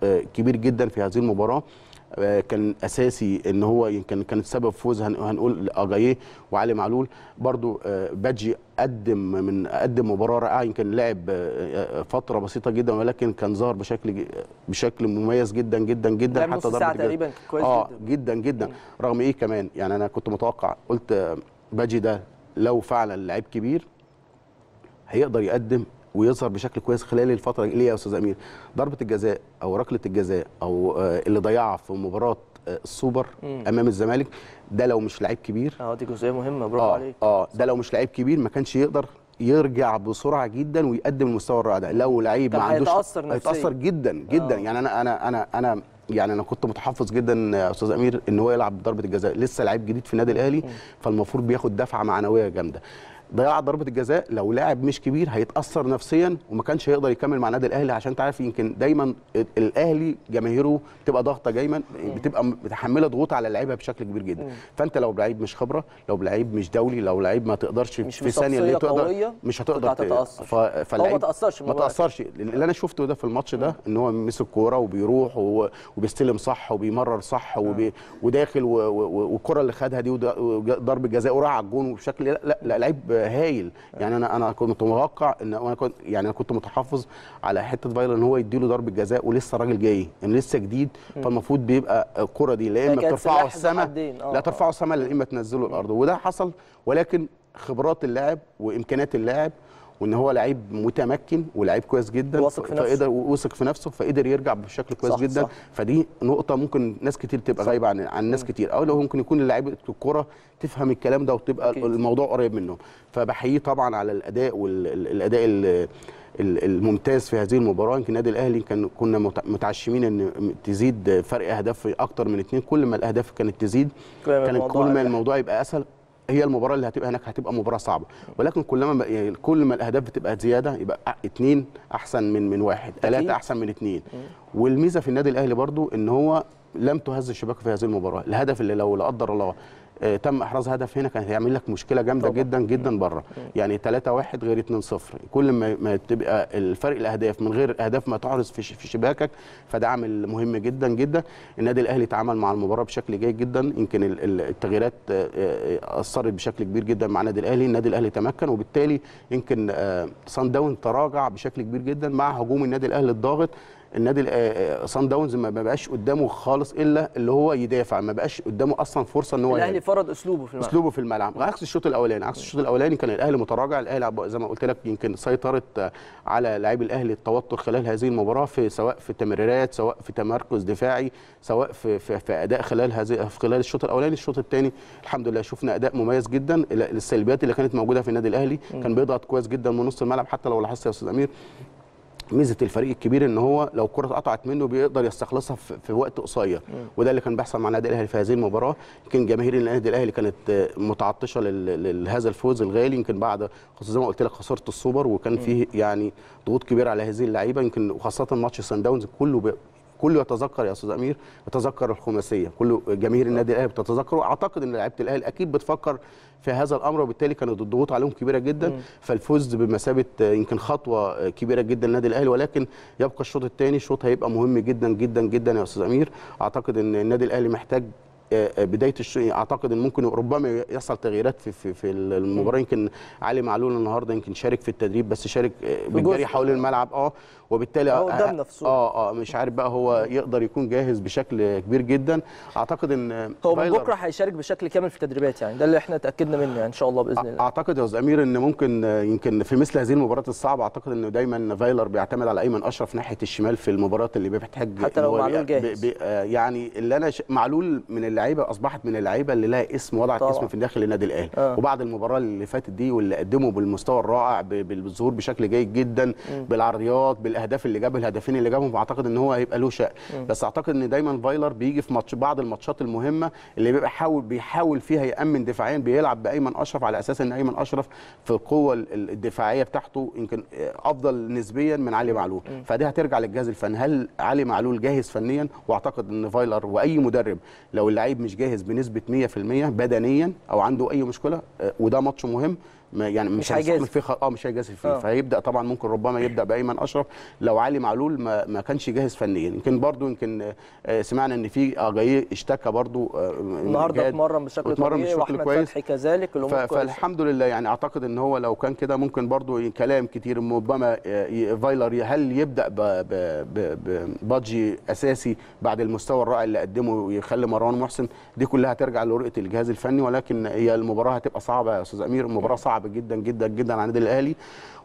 آه، كبير جدا في هذه المباراه آه، كان اساسي ان هو يمكن كان سبب فوز هن- هنقول اجاييه وعلي معلول برضو آه، بادجي قدم من قدم مباراه رائعه يمكن لعب آه، آه، فتره بسيطه جدا ولكن كان ظهر بشكل ج- بشكل مميز جدا جدا جدا لعب نص ضربة ساعة الجزاء. تقريبا كان كويس اه جدا. جدا جدا رغم ايه كمان يعني انا كنت متوقع قلت آه، باجي ده لو فعلا لعيب كبير هيقدر يقدم ويظهر بشكل كويس خلال الفتره ليه يا استاذ امير ضربه الجزاء او ركله الجزاء او آه، اللي ضيعها في مباراه آه، السوبر مم. امام الزمالك ده لو مش لعيب كبير اه دي جزئيه مهمه برافو اه عليك اه ده لو مش لعيب كبير ما كانش يقدر يرجع بسرعه جدا ويقدم المستوى الرائع ده لو لعيب كان ما عندوش هيتأثر نفسياً. هيتاثر جدا جدا آه. يعني انا انا انا انا يعني انا كنت متحفظ جدا يا استاذ امير ان هو يلعب ضربه الجزاء لسه لعيب جديد في النادي الاهلي فالمفروض بياخد دفعه معنويه جامده ضياع ضربه الجزاء لو لاعب مش كبير هيتاثر نفسيا وما كانش هيقدر يكمل مع النادي الاهلي عشان تعرف يمكن دايما ال- الاهلي جماهيره بتبقى ضاغطه دايما بتبقى متحمله ضغوط على اللعيبه بشكل كبير جدا فانت لو لعيب مش خبره لو لعيب مش دولي لو لعيب ما تقدرش مش في ثانيه اللي بشخصية تقدر قوية، مش كنت هتقدر ت- هتتأثر. ف... هو فاللعيب ما تأثرش ما بالمباراة. تاثرش اللي انا شفته ده في الماتش ده ان هو مسك كوره وبيروح و- وبيستلم صح وبيمرر صح وبي... وداخل و- و- والكره اللي خدها دي وده- وضرب الجزاء وراح على الجون وبشكل لا لا, لا لعيب هايل يعني انا انا كنت متوقع ان انا كنت يعني انا كنت متحفظ على حته فايلر ان هو يديله ضربه جزاء ولسه الراجل جاي يعني لسه جديد فالمفروض بيبقى الكره دي لا اما كانت ترفعه سلاح ذو السماء حدين. آه، لا آه. ترفعه السماء لا اما تنزله الارض وده حصل ولكن خبرات اللاعب وامكانيات اللاعب وان هو لعيب متمكن ولعيب كويس جدا واثق في نفسه. فقدر وثق في نفسه فقدر يرجع بشكل كويس صح، جدا صح. فدي نقطه ممكن ناس كتير تبقى غايبه عن عن ناس كتير او لو ممكن يكون لعيبه الكوره تفهم الكلام ده وتبقى أكيد. الموضوع قريب منهم فبحييه طبعا على الاداء والاداء الممتاز في هذه المباراه يمكن النادي الاهلي كان كنا مت- متعشمين ان تزيد فرق اهداف اكتر من اثنين كل ما الاهداف كانت تزيد كل ما كان الموضوع كل ما أريح. الموضوع يبقى اسهل هي المباراه اللي هتبقى هناك هتبقى مباراه صعبه ولكن كلما بقى- يعني كل ما الاهداف بتبقى زياده يبقى أ- اتنين احسن من من واحد ثلاثه احسن من اتنين والميزه في النادي الاهلي برضو ان هو لم تهز الشباك في هذه المباراه الهدف اللي لو لا قدر الله آه، تم احراز هدف هنا كان هيعمل لك مشكله جامده طبعاً. جدا جدا بره يعني 3 1 غير 2 0 كل ما ما تبقى الفرق الاهداف من غير اهداف ما تحرز في ش- في شباكك فده عامل مهم جدا جدا النادي الاهلي تعامل مع المباراه بشكل جيد جدا يمكن ال- ال- التغييرات آه، آه، اثرت بشكل كبير جدا مع النادي الاهلي النادي الاهلي تمكن وبالتالي يمكن آه، صن داون تراجع بشكل كبير جدا مع هجوم النادي الاهلي الضاغط النادي ال- آه، آه، صن داونز ما ما بقاش قدامه خالص الا اللي هو يدافع ما بقاش قدامه اصلا فرصه ان هو الاهلي يهاجم. فرض اسلوبه في الملعب اسلوبه في الملعب عكس الشوط الاولاني عكس الشوط الاولاني كان الاهلي متراجع الاهلي عب- زي ما قلت لك يمكن سيطرت آه، على لاعبي الاهلي التوتر خلال هذه المباراه في سواء في التمريرات سواء في تمركز دفاعي سواء في في, في اداء خلال هذه في خلال الشوط الاولاني الشوط الثاني الحمد لله شفنا اداء مميز جدا ال- السلبيات اللي كانت موجوده في النادي الاهلي كان بيضغط كويس جدا من نص الملعب حتى لو لاحظت يا استاذ امير ميزه الفريق الكبير ان هو لو الكره اتقطعت منه بيقدر يستخلصها في, في وقت قصير وده اللي كان بيحصل مع النادي الاهلي في هذه المباراه يمكن جماهير النادي الاهلي كانت آه، متعطشه لل- لهذا الفوز الغالي يمكن بعد خصوصا زي ما قلت لك خساره السوبر وكان فيه يعني ضغوط كبيره على هذه اللعيبه يمكن وخاصه ماتش سان داونز كله بي كله يتذكر يا استاذ امير يتذكر الخماسيه كله جماهير النادي الاهلي بتتذكره اعتقد ان لعيبه الاهلي اكيد بتفكر في هذا الامر وبالتالي كانت الضغوط عليهم كبيره جدا فالفوز بمثابه آه، يمكن خطوه آه، كبيره جدا للنادي الاهلي ولكن يبقى الشوط الثاني شوط هيبقى مهم جدا جدا جدا يا استاذ امير اعتقد ان النادي الاهلي محتاج آه، آه، بدايه الشوط اعتقد ان ممكن ربما يحصل تغييرات في في, في المباراه يمكن علي معلول النهارده يمكن شارك في التدريب بس شارك آه، بالجري جزء. حول الملعب اه وبالتالي هو آه، قدامنا في الصورة. اه اه مش عارف بقى هو يقدر يكون جاهز بشكل كبير جدا اعتقد ان هو من فايلر- بكره هيشارك بشكل كامل في التدريبات يعني ده اللي احنا اتاكدنا منه يعني ان شاء الله باذن الله اعتقد يا استاذ امير ان ممكن آه، يمكن في مثل هذه المباريات الصعبه اعتقد انه دايما فايلر بيعتمد على ايمن اشرف ناحيه الشمال في المباريات اللي بيحتاج حتى إن لو هو معلول بي- جاهز. بي- آه، يعني اللي انا ش... معلول من اللعيبه اصبحت من اللعيبه اللي لها اسم وضعت طبعا. اسم في داخل النادي الاهلي آه. وبعد المباراه اللي فاتت دي واللي قدمه بالمستوى الرائع ب- بالظهور بشكل جيد جدا بالعرضيات بالاهداف اللي جابها الهدفين اللي جابهم فاعتقد ان هو هيبقى له شأن بس اعتقد ان دايما فايلر بيجي في ماتش بعض الماتشات المهمه اللي بيبقى حاول بيحاول فيها يامن دفاعيا بيلعب بايمن اشرف على اساس ان ايمن اشرف في القوه ال- الدفاعيه بتاعته يمكن افضل نسبيا من علي معلول فدي هترجع للجهاز الفني هل علي معلول جاهز فنيا واعتقد ان فايلر واي مدرب لو اللعيب مش جاهز بنسبه 100% بدنيا او عنده اي مشكله آه، وده ماتش مهم ما يعني مش, مش هيستحمل هيجازف. فيه خ... اه مش هيجازف فيه آه. فهيبدا طبعا ممكن ربما يبدا بايمن اشرف لو علي معلول ما, ما كانش جاهز فنيا يمكن برضو يمكن آه، سمعنا ان في اجاييه اشتكى برضو آه، من النهارده جهاد. اتمرن بشكل واتمرن طبيعي بشكل واحمد كويس. فتحي كذلك ف- الامور كويسه فالحمد لله يعني اعتقد ان هو لو كان كده ممكن برضو ي- كلام كتير ربما ي- ي- فايلر ي- هل يبدا ب- ب- ب- ببادجي اساسي بعد المستوى الرائع اللي قدمه ويخلي مروان محسن دي كلها هترجع لرؤيه الجهاز الفني ولكن هي المباراه هتبقى صعبه يا استاذ امير المباراه صعبه جدا جدا جدا على النادي الاهلي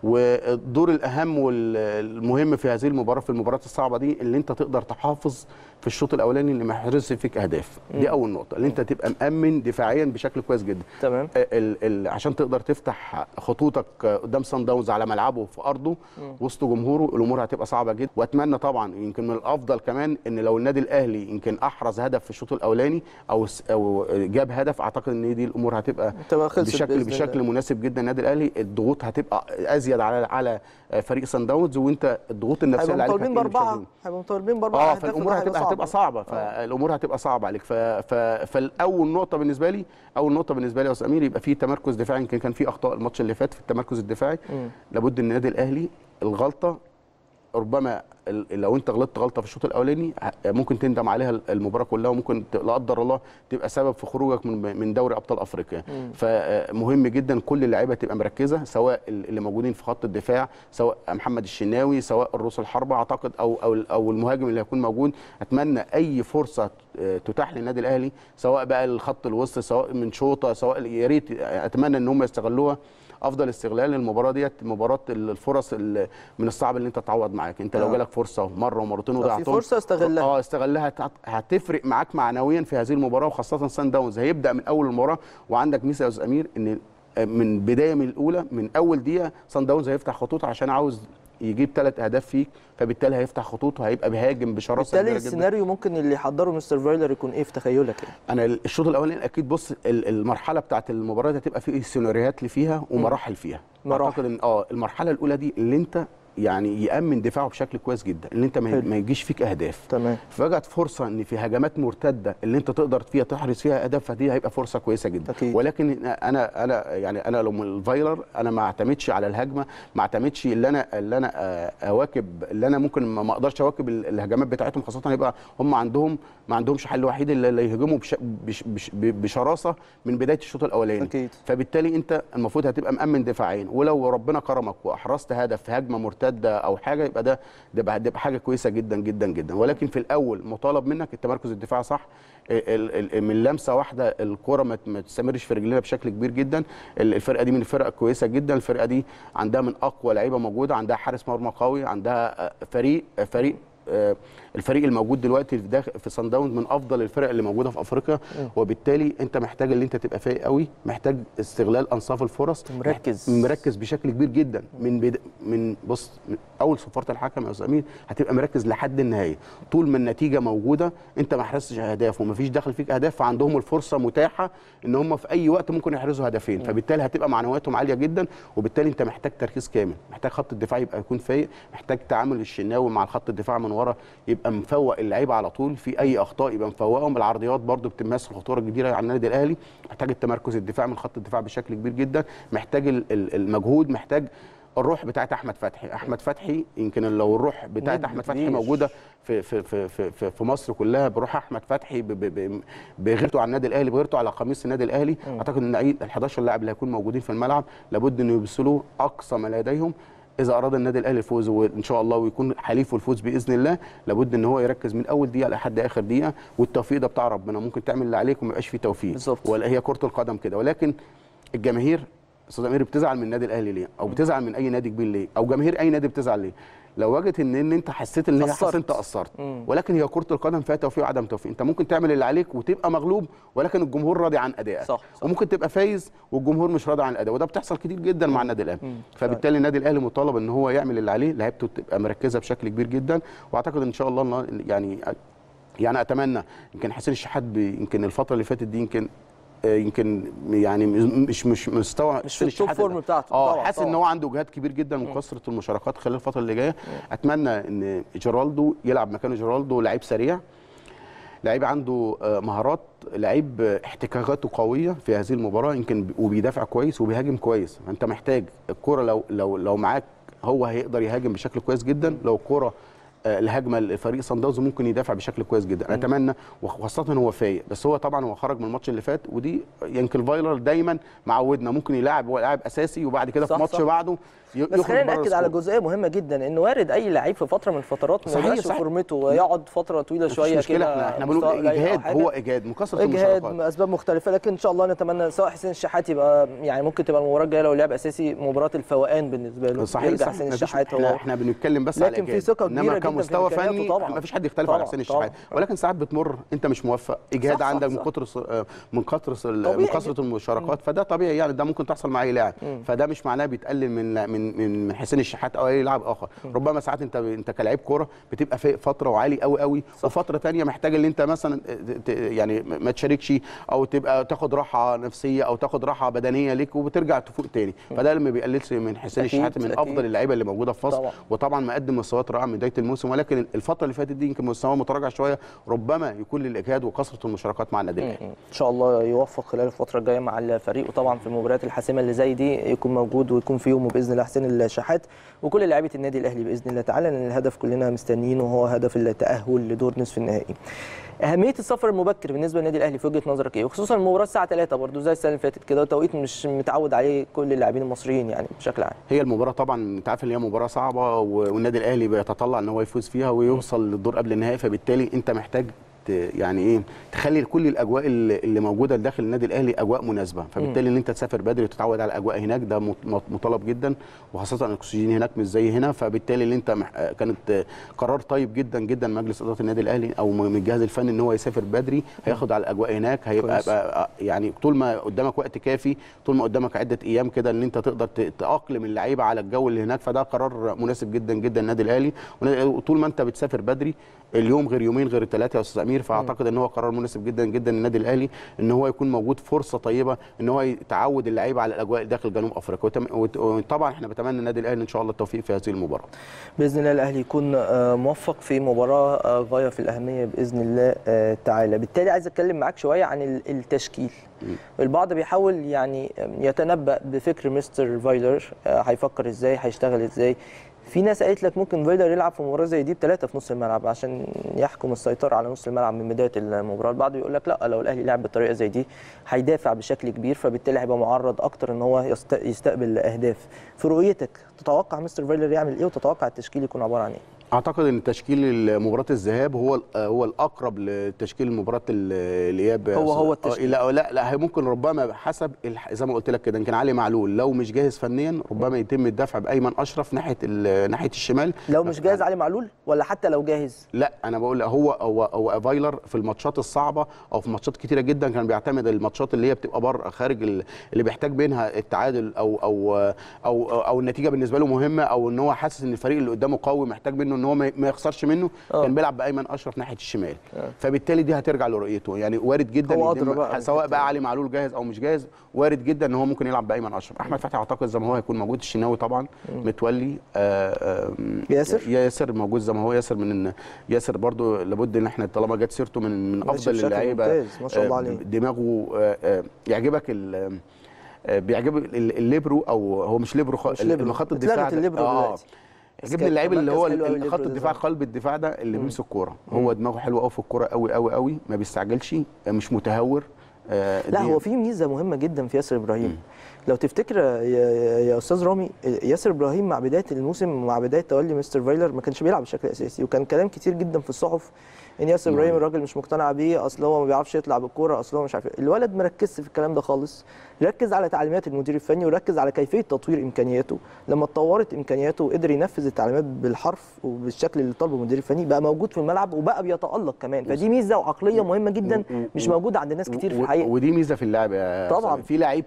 والدور الاهم والمهم في هذه المباراه في المباريات الصعبه دي اللي انت تقدر تحافظ في الشوط الاولاني اللي ما يحرزش فيك اهداف دي اول نقطه اللي انت تبقى مامن دفاعيا بشكل كويس جدا تمام ال ال عشان تقدر تفتح خطوطك قدام سان داونز على ملعبه في ارضه وسط جمهوره الامور هتبقى صعبه جدا واتمنى طبعا يمكن من الافضل كمان ان لو النادي الاهلي يمكن احرز هدف في الشوط الاولاني او س- او جاب هدف اعتقد ان دي الامور هتبقى تبقى خلصت بشكل بإذن بشكل الله. مناسب جدا النادي الاهلي الضغوط هتبقى ازيد على على فريق سان داونز وانت الضغوط النفسيه اللي هيبقوا عليك مطالبين هتقل بشكل باربعه هيبقوا مطالبين باربعه اه أهداف فالامور وده هتبقى صعب. هتبقى صعبه فالامور هتبقى صعبه عليك ف... ف... فالاول نقطه بالنسبه لي اول نقطه بالنسبه لي يا استاذ امير يبقى في تمركز دفاعي يمكن كان في اخطاء الماتش اللي فات في التمركز الدفاعي مم. لابد ان النادي الاهلي الغلطه ربما ال- لو انت غلطت غلطه في الشوط الاولاني ه- ممكن تندم عليها المباراه كلها وممكن ت- لا قدر الله تبقى سبب في خروجك من من دوري ابطال افريقيا فمهم جدا كل اللعيبه تبقى مركزه سواء ال- اللي موجودين في خط الدفاع سواء محمد الشناوي سواء الروس الحربه اعتقد او او او المهاجم اللي هيكون موجود اتمنى اي فرصه ت- تتاح للنادي الاهلي سواء بقى الخط الوسط سواء من شوطه سواء يا ريت اتمنى ان هم يستغلوها افضل استغلال للمباراه ديت مباراه الفرص ال- من الصعب اللي انت تعوض معاك انت لو آه. جالك فرصه مره ومرتين في وضيعتهم فرصة استغلها. اه استغلها هت- هتفرق معاك معنويا في هذه المباراه وخاصه سان داونز هيبدا من اول المباراه وعندك ميزه يا استاذ امير ان من بدايه من الاولى من اول دقيقه سان داونز هيفتح خطوط عشان عاوز يجيب ثلاث اهداف فيك فبالتالي هيفتح خطوط وهيبقى بيهاجم بشراسه بالتالي كبيره جدا السيناريو ممكن اللي يحضره مستر فايلر يكون ايه في تخيلك يعني انا الشوط الاولاني اكيد بص ال- المرحله بتاعت المباراه دي هتبقى فيه سيناريوهات اللي فيها ومراحل فيها مراحل. اعتقد ان اه المرحله الاولى دي اللي انت يعني يامن دفاعه بشكل كويس جدا اللي انت ما حلو. ما يجيش فيك اهداف تمام فجت فرصه ان في هجمات مرتده اللي انت تقدر فيها تحرز فيها اهداف فدي هيبقى فرصه كويسه جدا أكيد. ولكن انا انا يعني انا لو من الفايلر انا ما اعتمدش على الهجمه ما اعتمدش اللي انا اللي انا آه، اواكب اللي انا ممكن ما ما اقدرش اواكب ال- الهجمات بتاعتهم خاصه هيبقى هم عندهم ما عندهمش حل وحيد الا اللي يهجموا بش بش بش بشراسه من بدايه الشوط الاولاني أكيد. فبالتالي انت المفروض هتبقى مامن دفاعيا ولو ربنا كرمك واحرزت هدف في هجمه مرتده او حاجه يبقى ده ده بقى- ده يبقى حاجه كويسه جدا جدا جدا ولكن في الاول مطالب منك التمركز الدفاعي صح ال- ال- من لمسه واحده الكره ما ما تستمرش في رجلنا بشكل كبير جدا ال- الفرقه دي من الفرق الكويسه جدا الفرقه دي عندها من اقوى لعيبه موجوده عندها حارس مرمى قوي عندها آه، فريق آه، فريق آه، الفريق الموجود دلوقتي في داخل في صن داونز من افضل الفرق اللي موجوده في افريقيا وبالتالي انت محتاج ان انت تبقى فايق قوي محتاج استغلال انصاف الفرص مركز. مركز بشكل كبير جدا من بد... من بص من اول صفاره الحكم يا استاذ امين هتبقى مركز لحد النهايه طول ما النتيجه موجوده انت ما حرزتش اهداف ومفيش دخل فيك اهداف فعندهم الفرصه متاحه ان هم في اي وقت ممكن يحرزوا هدفين فبالتالي هتبقى معنوياتهم عاليه جدا وبالتالي انت محتاج تركيز كامل محتاج خط الدفاع يبقى يكون فايق محتاج تعامل الشناوي مع الخط الدفاع من ورا يبقى مفوق اللعيبه على طول في اي اخطاء يبقى مفوقهم العرضيات برده بتمثل خطوره كبيره على النادي الاهلي محتاج التمركز الدفاع من خط الدفاع بشكل كبير جدا محتاج ال- ال- المجهود محتاج الروح بتاعت احمد فتحي احمد فتحي يمكن لو الروح بتاعت نجم احمد فتحي كبير. موجوده في في في في, في, في مصر كلها بروح احمد فتحي ب- ب- ب- بغيرته على النادي الاهلي بغيرته على قميص النادي الاهلي اعتقد ان ال 11 لاعب اللي هيكونوا موجودين في الملعب لابد انه يبذلوا اقصى ما لديهم اذا اراد النادي الاهلي الفوز وان شاء الله ويكون حليفه الفوز باذن الله لابد ان هو يركز من اول دقيقه لحد اخر دقيقه والتوفيق ده بتاع ربنا ممكن تعمل اللي عليك وما يبقاش فيه توفيق بالظبط. ولا هي كره القدم كده ولكن الجماهير استاذ امير بتزعل من النادي الاهلي ليه او بتزعل من اي نادي كبير ليه او جماهير اي نادي بتزعل ليه لو وجدت ان ان انت حسيت ان هي قصرت. حاسس انت قصرت مم. ولكن هي كره القدم فيها توفيق وعدم توفيق انت ممكن تعمل اللي عليك وتبقى مغلوب ولكن الجمهور راضي عن ادائك صح، صح. وممكن تبقى فايز والجمهور مش راضي عن الاداء وده بتحصل كتير جدا مع النادي الاهلي مم. فبالتالي النادي الاهلي مطالب ان هو يعمل اللي عليه لعيبته تبقى مركزه بشكل كبير جدا واعتقد ان شاء الله إن- يعني يعني اتمنى يمكن حسين الشحات بي- يمكن الفتره اللي فاتت دي يمكن آه، يمكن يعني مش مش مستوى مش في حسين التوب الشحات فورم بتاعته اه طبعاً، حاسس ان طبعاً. هو عنده جهاد كبير جدا وكثره المشاركات خلال الفتره اللي جايه اتمنى ان جيرالدو يلعب مكانه جيرالدو لعيب سريع لعيب عنده آه، مهارات لعيب آه، احتكاكاته قويه في هذه المباراه يمكن ب- وبيدافع كويس وبيهاجم كويس فانت محتاج الكره لو لو لو معاك هو هيقدر يهاجم بشكل كويس جدا لو الكره آه، الهجمه لفريق صن داونز ممكن يدافع بشكل كويس جدا اتمنى وخاصه هو فايق بس هو طبعا هو خرج من الماتش اللي فات ودي يمكن فايلر دايما معودنا ممكن يلاعب هو لاعب اساسي وبعد كده في صح، ماتش صح. بعده ي- بس يخرج خلينا بره ناكد على السكور. جزئيه مهمه جدا ان وارد اي لعيب في فتره من الفترات ما صحيح، يبقاش في صحيح. فورمته ويقعد فتره طويله مفيش شويه مشكله كده احنا احنا مستوى بنقول قليل أو اجهاد حاجة. هو اجهاد من كثره اجهاد المشاركات اسباب مختلفه لكن ان شاء الله نتمنى سواء حسين الشحات يبقى يعني ممكن تبقى المباراه الجايه لو لعب اساسي مباراه الفوقان بالنسبه له صحيح يرجع صحيح حسين مفيش- الشحات احنا هو احنا بنتكلم بس على لكن في الإجهاد. ثقة كبيرة انما جداً في كمستوى إمكانياته فني طبعاً. ما فيش حد يختلف على طبعاً، حسين الشحات طبعاً. ولكن ساعات بتمر انت مش موفق اجهاد صح، صح، عندك من صح. كتر الص- آه، من كتر الص- طبيعي من كثره المشاركات فده طبيعي يعني ده ممكن تحصل مع اي لاعب فده مش معناه بيتقلل من من من من حسين الشحات او اي لاعب اخر ربما ساعات انت انت كلاعب كوره بتبقى فايق فتره وعالي قوي قوي وفتره تانية محتاج ان انت مثلا ت- يعني ما تشاركش او تبقى تاخد راحه نفسيه او تاخد راحه بدنيه ليك وبترجع تفوق تاني فده اللي ما بيقللش من حسين أكيد، الشحات من أكيد. افضل اللعيبه اللي موجوده في مصر طبعاً. وطبعا مقدم مستويات رائعه من بدايه الموسم ولكن الفتره اللي فاتت دي يمكن مستواه متراجع شويه ربما يكون للاجهاد وكثره المشاركات مع النادي الاهلي ان شاء الله يوفق خلال الفتره الجايه مع الفريق وطبعا في المباريات الحاسمه اللي زي دي يكون موجود ويكون في يومه باذن الله حسين الشحات وكل لاعيبه النادي الاهلي باذن الله تعالى لان الهدف كلنا مستنيينه وهو هدف التاهل لدور نصف النهائي. اهميه السفر المبكر بالنسبه للنادي الاهلي في وجهه نظرك ايه؟ وخصوصا المباراه الساعه 3 برضو زي السنه اللي فاتت كده وتوقيت مش متعود عليه كل اللاعبين المصريين يعني بشكل عام. هي المباراه طبعا انت عارف ان هي مباراه صعبه و- والنادي الاهلي بيتطلع ان هو يفوز فيها ويوصل للدور قبل النهائي فبالتالي انت محتاج ت- يعني ايه تخلي كل الاجواء اللي اللي موجوده داخل النادي الاهلي اجواء مناسبه فبالتالي ان انت تسافر بدري وتتعود على الاجواء هناك ده مط- مط- مطالب جدا وخاصه الاكسجين هناك مش زي هنا فبالتالي اللي انت مح... كانت قرار طيب جدا جدا مجلس اداره النادي الاهلي او من الجهاز الفني ان هو يسافر بدري هياخد على الاجواء هناك هيبقى كويس. بقى يعني طول ما قدامك وقت كافي طول ما قدامك عده ايام كده ان انت تقدر ت- تاقلم اللعيبه على الجو اللي هناك فده قرار مناسب جدا جدا النادي الاهلي والنادي- وطول ما انت بتسافر بدري اليوم غير يومين غير ثلاثه يا استاذ امير فاعتقد ان هو قرار مناسب جدا جدا للنادي الاهلي ان هو يكون موجود فرصه طيبه ان هو يتعود اللعيبه على الاجواء داخل جنوب افريقيا وتم- وت- وطبعا احنا بنتمنى النادي الاهلي ان شاء الله التوفيق في هذه المباراه باذن الله الاهلي يكون آه، موفق في مباراه آه، غايه في الاهميه باذن الله آه، تعالى بالتالي عايز اتكلم معاك شويه عن ال- التشكيل البعض بيحاول يعني يتنبأ بفكر مستر فايلر آه، هيفكر ازاي هيشتغل ازاي في ناس قالت لك ممكن فايلر يلعب في مباراه زي دي بثلاثه في نص الملعب عشان يحكم السيطره على نص الملعب من بدايه المباراه البعض يقول لك لا لو الاهلي لعب بالطريقه زي دي هيدافع بشكل كبير فبالتالي هيبقى معرض اكتر ان هو يست- يستقبل اهداف في رؤيتك تتوقع مستر فايلر يعمل ايه وتتوقع التشكيل يكون عباره عن ايه اعتقد ان تشكيل مباراه الذهاب هو ال- هو الاقرب لتشكيل مباراه ال- الاياب هو- هو آه، التشكيل. لا لا لا هي ممكن ربما حسب الح- زي ما قلت لك كده يمكن علي معلول لو مش جاهز فنيا ربما يتم الدفع بايمن اشرف ناحيه ال- ناحيه الشمال لو مش جاهز علي معلول ولا حتى لو جاهز لا انا بقول هو هو هو فايلر في الماتشات الصعبه او في ماتشات كتيره جدا كان بيعتمد الماتشات اللي هي بتبقى بره خارج ال- اللي بيحتاج بينها التعادل او او او او النتيجه بالنسبه له مهمه او ان هو حاسس ان الفريق اللي قدامه قوي محتاج منه ان هو ما ما يخسرش منه آه. كان بيلعب بايمن اشرف ناحيه الشمال فبالتالي دي هترجع لرؤيته يعني وارد جدا هو يتم- أدرى بقى سواء بالحتة بقى دي. علي معلول جاهز او مش جاهز وارد جدا ان هو ممكن يلعب بايمن اشرف احمد فتحي اعتقد زي ما هو هيكون موجود الشناوي طبعا متولي آه، آم، ياسر؟ ياسر موجود زي ما هو ياسر من ياسر برضو لابد ان احنا طالما جت سيرته من من ماشي افضل بشكل اللعيبه ممتاز، ما شاء الله آه، عليه. دماغه آه، آه، يعجبك ال آه، بيعجبك ال- الليبرو او هو مش ليبرو خ- مش ليبرو. المخط اتلغت الدفاع ده. الليبرو دلوقتي. بس يعجبني كان اللعيب اللي هو مركز حلو أوي ال- الليبرو خط ده الدفاع زمان. قلب الدفاع ده اللي بيمسك الكوره هو دماغه حلوه قوي في الكوره قوي قوي قوي ما بيستعجلش آه، مش متهور آه، لا دي- هو في ميزه مهمه جدا في ياسر ابراهيم لو تفتكر يا, يا, يا استاذ رامي ياسر ابراهيم مع بدايه الموسم ومع بدايه تولي مستر فايلر ما كانش بيلعب بشكل اساسي وكان كلام كتير جدا في الصحف ان ياسر ابراهيم الراجل مش مقتنع بيه اصل هو ما بيعرفش يطلع بالكوره اصل هو مش عارف إيه. الولد مركزش في الكلام ده خالص ركز على تعليمات المدير الفني وركز على كيفيه تطوير امكانياته لما اتطورت امكانياته وقدر ينفذ التعليمات بالحرف وبالشكل اللي طلبه المدير الفني بقى موجود في الملعب وبقى بيتالق كمان فدي ميزه وعقليه مهمه جدا مش موجوده عند ناس كتير في و- الحقيقه ودي ميزه في اللعب يا طبعاً. أسامة. في لعيب تاني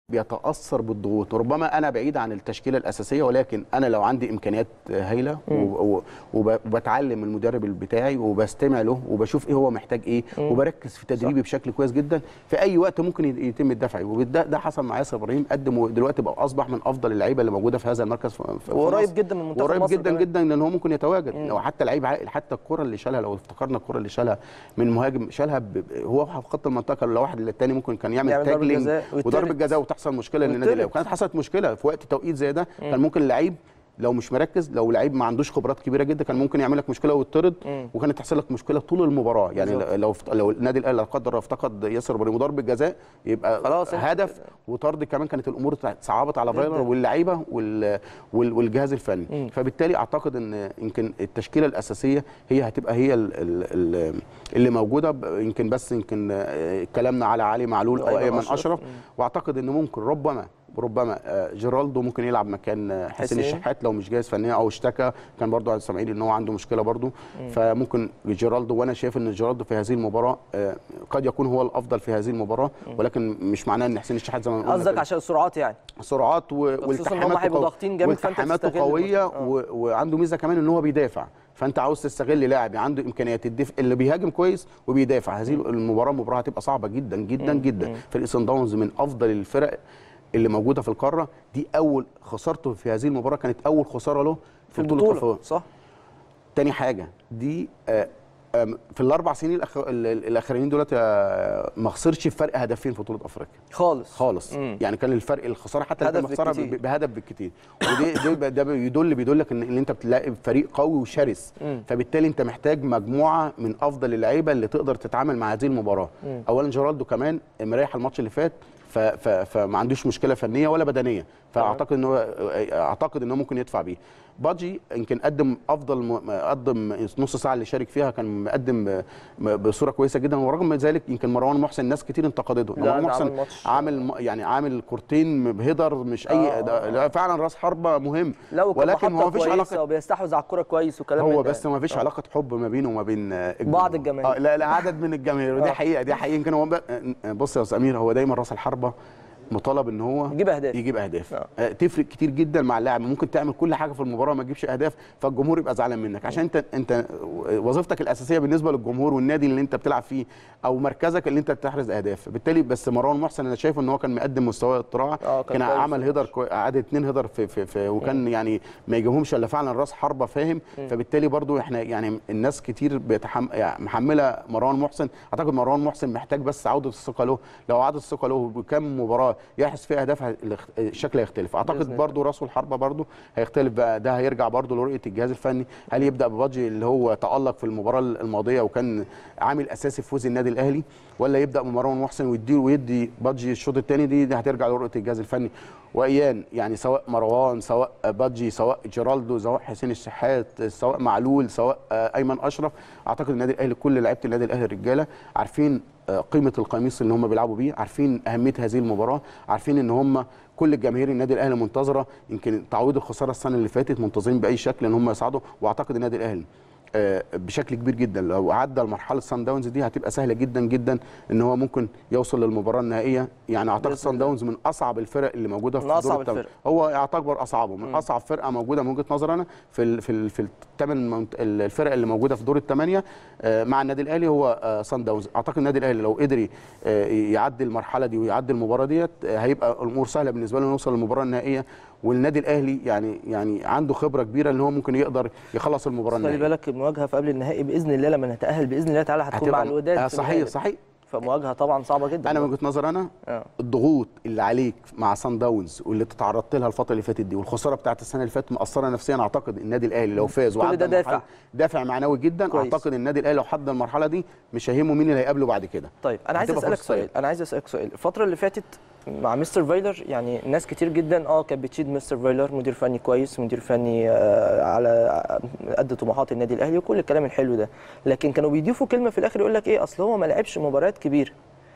بيتاثر بالضغوط وربما انا بعيد عن التشكيله الاساسيه ولكن انا لو عندي امكانيات هايله و- و- وب- وبتعلم المدرب بتاعي وبستمع له وبشوف ايه هو محتاج ايه وبركز في تدريبي بشكل كويس جدا في اي وقت ممكن يت- يتم الدفع وده ده حصل مع ياسر ابراهيم قدم ودلوقتي بقى اصبح من افضل اللعيبه اللي موجوده في هذا المركز في في- في وقريب مصر. جدا من منتخب وقريب مصر جدا كمان. جدا لان هو ممكن يتواجد لو حتى لعيب عاقل حتى الكره اللي شالها لو افتكرنا الكره اللي شالها من مهاجم شالها ب... ب- هو في خط المنطقه لو واحد للتاني ممكن كان يعمل, يعمل ضربة تاجلينج جزاء وضربه ويتطرد. جزاء وتحصل مشكله للنادي الاهلي ويتطرد. وكانت حصلت مشكله في وقت توقيت زي ده كان ممكن اللعيب لو مش مركز لو لعيب ما عندوش خبرات كبيره جدا كان ممكن يعمل لك مشكله ويطرد وكانت تحصل لك مشكله طول المباراه يعني بالظبط. لو لو النادي الاهلي لا قدر الله افتقد ياسر ابراهيم وضربه جزاء يبقى خلاص انت- هدف وطرد كمان كانت الامور صعبت على فايلر واللعيبه وال وال والجهاز الفني فبالتالي اعتقد ان يمكن التشكيله الاساسيه هي هتبقى هي ال ال ال اللي موجوده ب- يمكن بس يمكن آه، كلامنا على علي معلول او وأيمن ايمن أشرف. اشرف واعتقد ان ممكن ربما ربما آه، جيرالدو ممكن يلعب مكان آه، حسين حسين. الشحات لو مش جاهز فنيا او اشتكى كان برضو سامعين ان هو عنده مشكله برضو فممكن جيرالدو وانا شايف ان جيرالدو في هذه المباراه آه، قد يكون هو الافضل في هذه المباراه ولكن مش معناه ان حسين الشحات زي ما قلنا قصدك كده. عشان السرعات يعني سرعات و- خصوصاً إن هم هيبقوا قو- ضاغطين جامد فأنت والتحاماته تستغل قويه الفرصة. آه. و... وعنده ميزه كمان ان هو بيدافع فانت عاوز تستغل لاعب عنده امكانيات الدفء اللي بيهاجم كويس وبيدافع هذه المباراه مباراه هتبقى صعبه جدا جدا جدا فريق سان داونز من افضل الفرق اللي موجوده في القاره دي اول خسارته في هذه المباراه كانت اول خساره له في بطولة البطوله أفريقيا. صح تاني حاجه دي آه، آم، في الاربع سنين الأخ... ال- ال- الاخرانيين دولت آه، ما خسرش بفرق هدفين في بطوله افريقيا خالص خالص مم. يعني كان الفرق الخساره حتى هدف لما خساره بالكتير. ب- بهدف بالكتير ودي ده, ده بيدل بيدلك ان ان انت بتلاقي فريق قوي وشرس مم. فبالتالي انت محتاج مجموعه من افضل اللعيبه اللي تقدر تتعامل مع هذه المباراه اولا جيرالدو كمان مريح الماتش اللي فات ف- ف- فما عندوش مشكله فنيه ولا بدنيه فاعتقد ان هو اعتقد ان هو ممكن يدفع بيه بادجي يمكن قدم افضل م- قدم نص ساعه اللي شارك فيها كان مقدم م- بصوره كويسه جدا ورغم ذلك يمكن مروان محسن ناس كتير انتقدته لا، مروان ده محسن عامل ماتش. عامل م- يعني عامل كورتين بهيدر مش اي آه، ده لا فعلا راس حربه مهم لا وكان ولكن هو محطة مفيش كويسة علاقه وبيستحوذ على الكوره كويس وكلام هو من ده بس ما فيش علاقه حب ما بينه وما بين آه، بعض الجماهير. آه لا لا عدد من الجماهير ودي آه. حقيقه دي حقيقه يمكن هو بقى- بص يا استاذ امير هو دايما راس الحربه مطالب ان هو يجيب أهداف. يجيب اهداف آه. آه. تفرق كتير جدا مع اللاعب ممكن تعمل كل حاجه في المباراه وما تجيبش اهداف فالجمهور يبقى زعلان منك عشان انت انت وظيفتك الاساسيه بالنسبه للجمهور والنادي اللي انت بتلعب فيه او مركزك اللي انت تحرز اهداف بالتالي بس مروان محسن انا شايف ان هو كان مقدم مستوى اطلاع آه، كان كان كويس عمل في هيدر كوي... عدد اتنين هيدر في, في, في وكان يعني ما يجيبهمش الا فعلا راس حربه فاهم فبالتالي برضو احنا يعني الناس كتير بيتحم... يعني محمله مروان محسن اعتقد مروان محسن محتاج بس عوده الثقه له لو عادت الثقه له بكم مباراه يحرز فيها اهداف ه- الاخ- الشكل هيختلف بإذن اعتقد الله. برضو راسه الحربه برضو هيختلف بقى ده هيرجع برضو لرؤيه الجهاز الفني هل يبدا ببادجي اللي هو تالق في المباراه الماضيه وكان عامل اساسي في فوز النادي الاهلي ولا يبدا بمروان محسن ويدي ويدي بادجي الشوط الثاني دي, دي هترجع لرؤيه الجهاز الفني وايان يعني سواء مروان سواء بادجي سواء جيرالدو سواء حسين الشحات سواء معلول سواء آه، ايمن اشرف اعتقد النادي الاهلي كل لعيبه النادي الاهلي الرجاله عارفين آه، قيمه القميص اللي هم بيلعبوا بيه عارفين اهميه هذه المباراه عارفين ان هم كل الجماهير النادي الاهلي منتظره يمكن تعويض الخساره السنه اللي فاتت منتظرين باي شكل ان هم يصعدوا واعتقد النادي الاهلي آه، بشكل كبير جدا لو عدى مرحله سان داونز دي هتبقى سهله جدا جدا ان هو ممكن يوصل للمباراه النهائيه يعني اعتقد بإذن سان الله. داونز من اصعب الفرق اللي موجوده في من أصعب دور الثمن. الفرق. هو يعتبر اصعبه من اصعب فرقه موجوده من وجهه نظري انا في ال في ال في الثمان منت- الفرق اللي موجوده في دور الثمانيه آه، مع النادي الاهلي هو آه، سان داونز اعتقد النادي الاهلي لو قدر ي- آه، يعدي المرحله دي ويعدي المباراه ديت آه، هيبقى الامور سهله بالنسبه له يوصل للمباراه النهائيه والنادي الاهلي يعني يعني عنده خبره كبيره ان هو ممكن يقدر يخلص المباراه خلي النهائيه بالك المواجهه في قبل النهائي باذن الله لما نتاهل باذن الله تعالى هتكون مع الوداد آه، في صحيح الغالب. صحيح فمواجهه طبعا صعبه جدا انا من وجهه نظر انا آه. الضغوط اللي عليك مع سان داونز واللي تتعرضت لها الفتره اللي فاتت دي والخساره بتاعت السنه اللي فاتت مأثره نفسيا اعتقد النادي الاهلي لو فاز كل وعدى ده دافع. المرحلة- دافع معنوي جدا كويس. اعتقد النادي الاهلي لو حد المرحله دي مش هيهمه مين اللي هيقابله بعد كده طيب انا عايز هتبقى اسالك فرصة سؤال انا عايز اسالك سؤال الفتره اللي فاتت مع مستر فايلر يعني ناس كتير جدا اه كانت بتشيد مستر فايلر مدير فني كويس مدير فني آه على قد طموحات النادي الاهلي وكل الكلام الحلو ده لكن كانوا بيضيفوا كلمه في الاخر يقول لك ايه اصل هو ما لعبش مباريات كبيره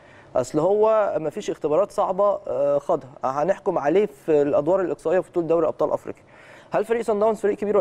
اصل هو ما فيش اختبارات صعبه آه خدها هنحكم عليه في الادوار الاقصائيه في طول دوري ابطال افريقيا هل فريق سان داونز فريق كبير ولا لا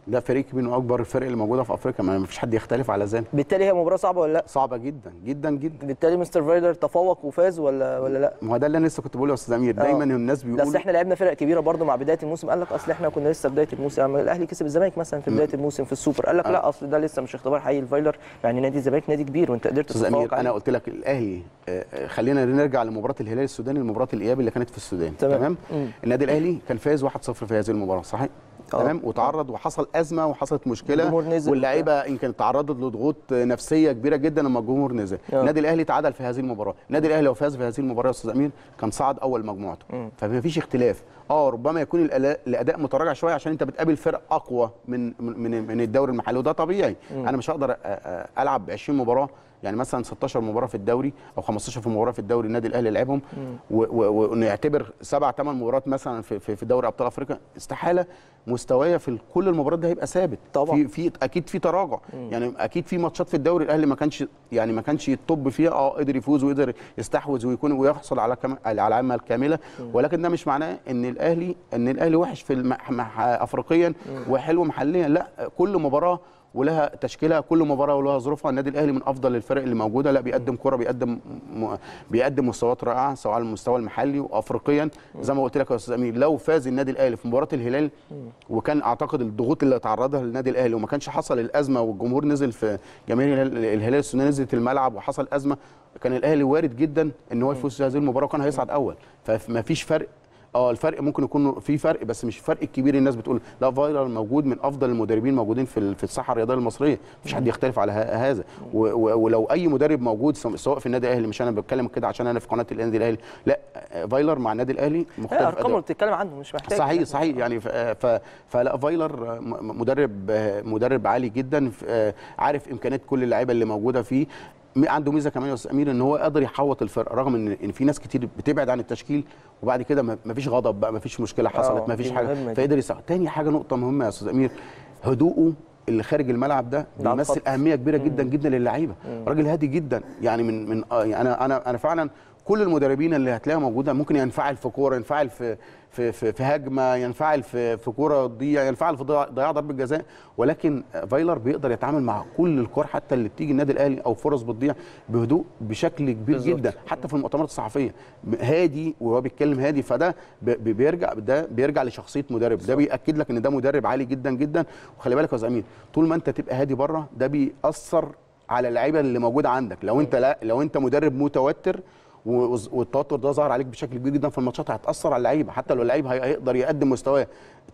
ده فريق كبير من اكبر الفرق اللي موجوده في افريقيا ما فيش حد يختلف على ذلك بالتالي هي مباراه صعبه ولا لا صعبه جدا جدا جدا بالتالي مستر فايلر تفوق وفاز ولا ولا لا ما هو ده اللي انا لسه كنت بقوله يا استاذ امير آه. دايما الناس لا اصل بيقولوا احنا لعبنا فرق كبيره برضو مع بدايه الموسم قال لك اصل احنا كنا لسه بدايه الموسم يعني الاهلي كسب الزمالك مثلا في بدايه الموسم في السوبر قال لك آه. لا اصل ده لسه مش اختبار حقيقي الفايلر يعني نادي الزمالك نادي كبير وانت قدرت استاذ تتفوق امير انا عليه. قلت لك الاهلي آه، آه، خلينا نرجع لمباراه الهلال السوداني لمباراه الاياب اللي كانت في السودان تمام. تمام, مم. النادي الاهلي كان فاز 1-0 في هذه المباراه صحيح آه. تمام وتعرض وحصل ازمه وحصلت مشكله الجمهور نزل واللعيبه يمكن تعرضت لضغوط نفسيه كبيره جدا لما الجمهور نزل آه. النادي الاهلي تعادل في هذه المباراه النادي الاهلي لو فاز في هذه المباراه يا استاذ امير كان صعد اول مجموعته مم. فما فيش اختلاف اه ربما يكون الألا- الاداء متراجع شويه عشان انت بتقابل فرق اقوى من من من الدوري المحلي وده طبيعي انا مش هقدر أ- أ- العب 20 مباراه يعني مثلا 16 مباراه في الدوري او 15 في مباراه في الدوري النادي الاهلي لعبهم و- و- ونعتبر سبع ثمان مباريات مثلا في في في دوري ابطال افريقيا استحاله مستوايا في كل المباريات ده هيبقى ثابت طبعا. في في اكيد في تراجع يعني اكيد في ماتشات في الدوري الاهلي ما كانش يعني ما كانش يطب فيها اه قدر يفوز وقدر يستحوذ ويكون ويحصل على كم على العلامه الكامله ولكن ده مش معناه ان الاهلي ان الاهلي وحش في الم... مح... افريقيا وحلو محليا لا كل مباراه ولها تشكيلها كل مباراه ولها ظروفها النادي الاهلي من افضل الفرق اللي موجوده لا بيقدم كره بيقدم م... بيقدم مستويات رائعه سواء على المستوى المحلي وافريقيا زي ما قلت لك يا استاذ امير لو فاز النادي الاهلي في مباراه الهلال وكان اعتقد الضغوط اللي تعرضها للنادي الاهلي وما كانش حصل الازمه والجمهور نزل في جماهير الهلال الهلال السوداني نزلت الملعب وحصل ازمه كان الاهلي وارد جدا ان هو يفوز في هذه المباراه وكان هيصعد اول فما فيش فرق اه الفرق ممكن يكون في فرق بس مش الفرق الكبير الناس بتقول لا فايلر موجود من افضل المدربين موجودين في ال- في الساحه الرياضيه المصريه مفيش حد يختلف على ه- هذا و- و- ولو اي مدرب موجود سواء سواء في النادي الاهلي مش انا بتكلم كده عشان انا في قناه النادي الاهلي لا آه، فايلر مع النادي الاهلي مختلف لا ارقام أداؤه. اللي بتتكلم عنه مش محتاج صحيح صحيح يعني ف... ف... فلا فايلر م- مدرب مدرب عالي جدا ف- عارف امكانيات كل اللعيبه اللي موجوده فيه م- عنده ميزه كمان يا استاذ امير ان هو قادر يحوط الفرق رغم ان ان في ناس كتير بتبعد عن التشكيل وبعد كده ما ما فيش غضب بقى ما فيش مشكله حصلت آه، ما فيش دي حاجه مهمة دي. فقدر يساعد تاني حاجه نقطه مهمه يا استاذ امير هدوءه اللي خارج الملعب ده ده على بيمثل الخط. اهميه كبيره جدا جدا للعيبه راجل هادي جدا يعني من من آه يعني انا انا انا فعلا كل المدربين اللي هتلاقيها موجوده ممكن ينفعل في كوره ينفعل في في في, في هجمه ينفعل في في كوره تضيع ينفعل في ضياع ضياع ضربه جزاء ولكن فايلر بيقدر يتعامل مع كل الكور حتى اللي بتيجي النادي الاهلي او فرص بتضيع بهدوء بشكل كبير بالظبط. جدا حتى في المؤتمرات الصحفيه هادي وهو بيتكلم هادي فده ب- ب- بيرجع ده بيرجع لشخصيه مدرب ده بياكد لك ان ده مدرب عالي جدا جدا وخلي بالك يا زميل طول ما انت تبقى هادي بره ده بيأثر على اللعيبه اللي موجوده عندك لو انت لا لو انت مدرب متوتر و- والتوتر ده ظهر عليك بشكل كبير جدا في الماتشات هتاثر على اللعيبه حتى لو اللعيب هي- هيقدر يقدم مستواه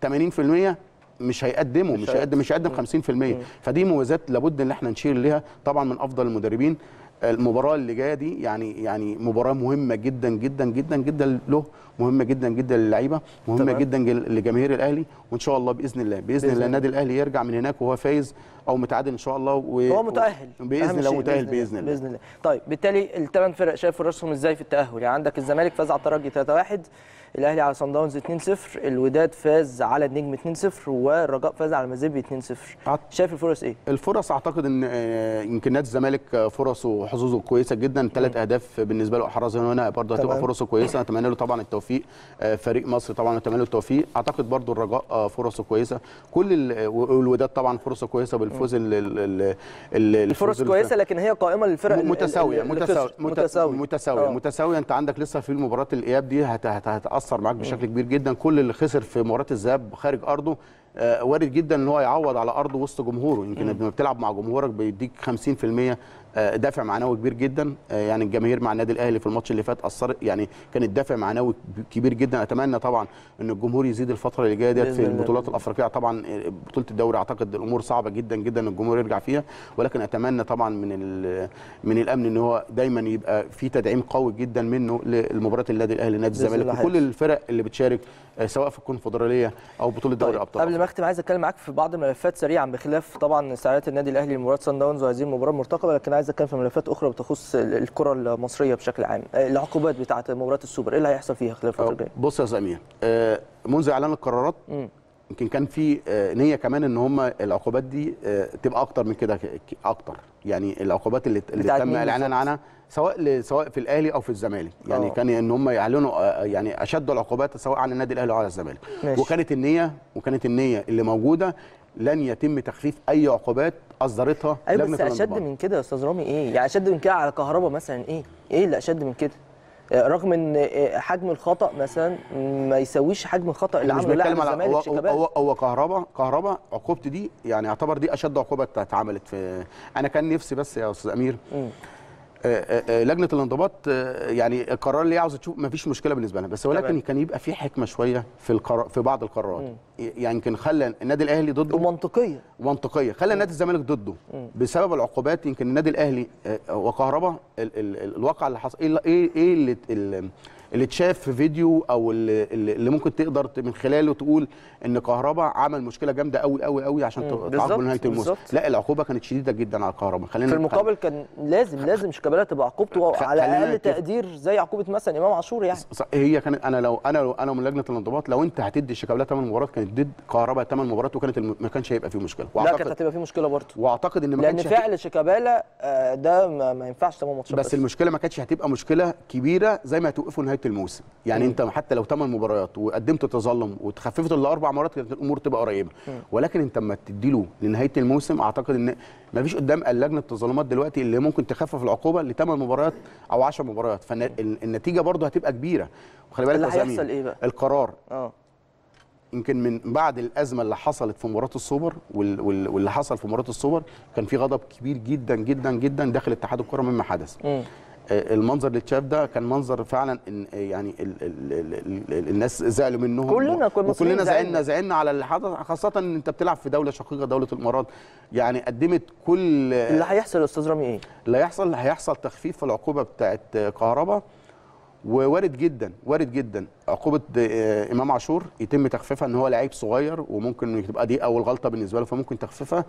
80% مش هيقدمه مش هيقدم مش هيقدم 50% فدي مميزات لابد ان احنا نشير ليها طبعا من افضل المدربين المباراه اللي جايه دي يعني يعني مباراه مهمه جدا جدا جدا جدا له مهمه جدا جدا للعيبه مهمه تمام. جدا جل- لجماهير الاهلي وان شاء الله باذن الله باذن, بإذن الله الله. النادي الاهلي يرجع من هناك وهو فايز او متعادل ان شاء الله و... هو متأهل باذن أهم الله شيء متأهل باذن الله باذن الله طيب بالتالي الثمان فرق شايف فرصهم ازاي في التأهل يعني عندك الزمالك فاز على الترجي 3-1 الاهلي على صن داونز 2-0 الوداد فاز على النجم 2-0 والرجاء فاز على المزيبي 2-0 أعت- شايف الفرص ايه الفرص اعتقد ان آه، يمكن نادي الزمالك آه، فرصه وحظوظه كويسه جدا ثلاث اهداف بالنسبه له احرزها هنا برضه هتبقى تمام. فرصه كويسه اتمنى له طبعا التوفيق آه، فريق مصر طبعا اتمنى له التوفيق اعتقد برضه الرجاء آه، فرصه كويسه كل ال- والوداد طبعا فرصه كويسه بالفوز ال- ال- ال- ال- الفرص الفوز كويسه لكن هي قائمه للفرق ال- ال- متساويه اللي متساويه خسر. متساويه متساويه آه. متساويه انت عندك لسه في مباراه الاياب دي هت- هت- هتاثر معاك بشكل كبير جدا كل اللي خسر في مباراه الذهاب خارج ارضه آه، وارد جدا ان هو يعوض على ارضه وسط جمهوره يمكن لما بتلعب مع جمهورك بيديك 50% آه، دافع معنوي كبير جدا آه، يعني الجماهير مع النادي الاهلي في الماتش اللي فات اثرت يعني كانت دافع معنوي كبير جدا اتمنى طبعا ان الجمهور يزيد الفتره اللي جايه ديت بإذن في الله. البطولات الافريقيه طبعا آه، بطوله الدوري اعتقد الامور صعبه جدا جدا ان الجمهور يرجع فيها ولكن اتمنى طبعا من ال- من الامن ان هو دايما يبقى في تدعيم قوي جدا منه للمباريات النادي الاهلي نادي بإذن الزمالك الله وكل هيحصل. الفرق اللي بتشارك آه، سواء في الكونفدراليه او بطوله دوري طيب ابطال قبل ما اختم عايز اتكلم معاك في بعض الملفات سريعا بخلاف طبعا استعدادات النادي الاهلي لمباراه سان داونز وهذه المباراه المرتقبه لكن عايز اتكلم في ملفات اخرى بتخص ال- الكره المصريه بشكل عام آه، العقوبات بتاعه مباراه السوبر ايه اللي هيحصل فيها خلال الفتره أو الجايه بص يا سمير آه، منذ اعلان القرارات مم. يمكن كان في آه، نيه كمان ان هم العقوبات دي آه، تبقى اكتر من كده ك- ك- اكتر يعني العقوبات اللي, اللي بتاعت تم مين الاعلان بالظبط؟ عنها سواء ل- سواء في الاهلي او في الزمالك يعني آه. كان ان هم يعلنوا آه، يعني اشد العقوبات سواء على النادي الاهلي او على الزمالك ماشي. وكانت النيه وكانت النيه اللي موجوده لن يتم تخفيف اي عقوبات اصدرتها ايوه لجنه بس اشد الانضباط من كده يا استاذ رامي ايه يعني اشد من كده على كهربا مثلا ايه ايه اللي اشد من كده آه، رغم ان آه، حجم الخطا مثلا ما يساويش حجم الخطا اللي احنا مش عمله لاعب بنتكلم على الزمالك هو شيكابالا هو هو كهربا كهربا عقوبتي دي يعني يعتبر دي اشد عقوبه اتعملت في انا كان نفسي بس يا استاذ امير مم. آه، آه، آه، لجنه الانضباط آه، يعني القرار اللي هي عاوزه تشوف ما فيش مشكله بالنسبه لها بس ولكن تمام. كان يبقى في حكمه شويه في القرار في بعض القرارات يعني يمكن خلى النادي الاهلي ضده ومنطقيه منطقيه خلى نادي الزمالك ضده بسبب العقوبات يمكن النادي الاهلي آه، وكهربا ال ال ال الواقع اللي حصل ايه ايه إيه اللي ال- اللي اتشاف في فيديو او اللي, اللي ممكن تقدر ت- من خلاله تقول ان كهربا عمل مشكله جامده قوي قوي قوي عشان مم، تعاقبه بالظبط، نهايه الموسم بالظبط. لا العقوبه كانت شديده جدا على كهربا خلينا في المقابل كان لازم لازم شيكابالا تبقى عقوبته خ- على خلينا اقل نتفق. تقدير زي عقوبه مثلا امام عاشور يعني ص- هي كانت انا لو انا لو انا من لجنه الانضباط لو انت هتدي شيكابالا 8 مباريات كانت ضد كهربا 8 مباريات وكانت الم... ما كانش هيبقى فيه مشكله لا كانت واعتقد هتبقى في مشكله برضه واعتقد ان ما لان كانش فعل شيكابالا آه، ده ما, ما ينفعش تمام ماتشات بس المشكله ما كانتش هتبقى مشكله كبيره زي ما هتوقفوا نهايه الموسم يعني انت حتى لو 8 مباريات وقدمت تظلم وتخففت الا اربع مرات كانت الامور تبقى قريبه ولكن انت اما تديله لنهايه الموسم اعتقد ان ما فيش قدام لجنه التظلمات دلوقتي اللي ممكن تخفف العقوبه لثمان مباريات او 10 مباريات فالنتيجه برضه هتبقى كبيره وخلي بالك اللي يا زميل، هيحصل إيه بقى؟ القرار اه يمكن من بعد الازمه اللي حصلت في مباراه السوبر وال- وال- واللي حصل في مباراه السوبر كان في غضب كبير جدا جدا جدا داخل اتحاد الكره مما حدث مم. آه، المنظر اللي اتشاف ده كان منظر فعلا إن آه، يعني ال ال ال ال الناس زعلوا منهم كلنا كنا مصريين وكلنا زعلنا. زعلنا زعلنا على اللي حدث خاصه ان انت بتلعب في دوله شقيقه دوله الامارات يعني قدمت كل اللي هيحصل يا استاذ رامي ايه؟ اللي هيحصل هيحصل تخفيف في العقوبه بتاعت آه، كهربا ووارد جدا وارد جدا عقوبه آه، امام عاشور يتم تخفيفها ان هو لعيب صغير وممكن تبقى دي اول غلطه بالنسبه له فممكن تخفيفها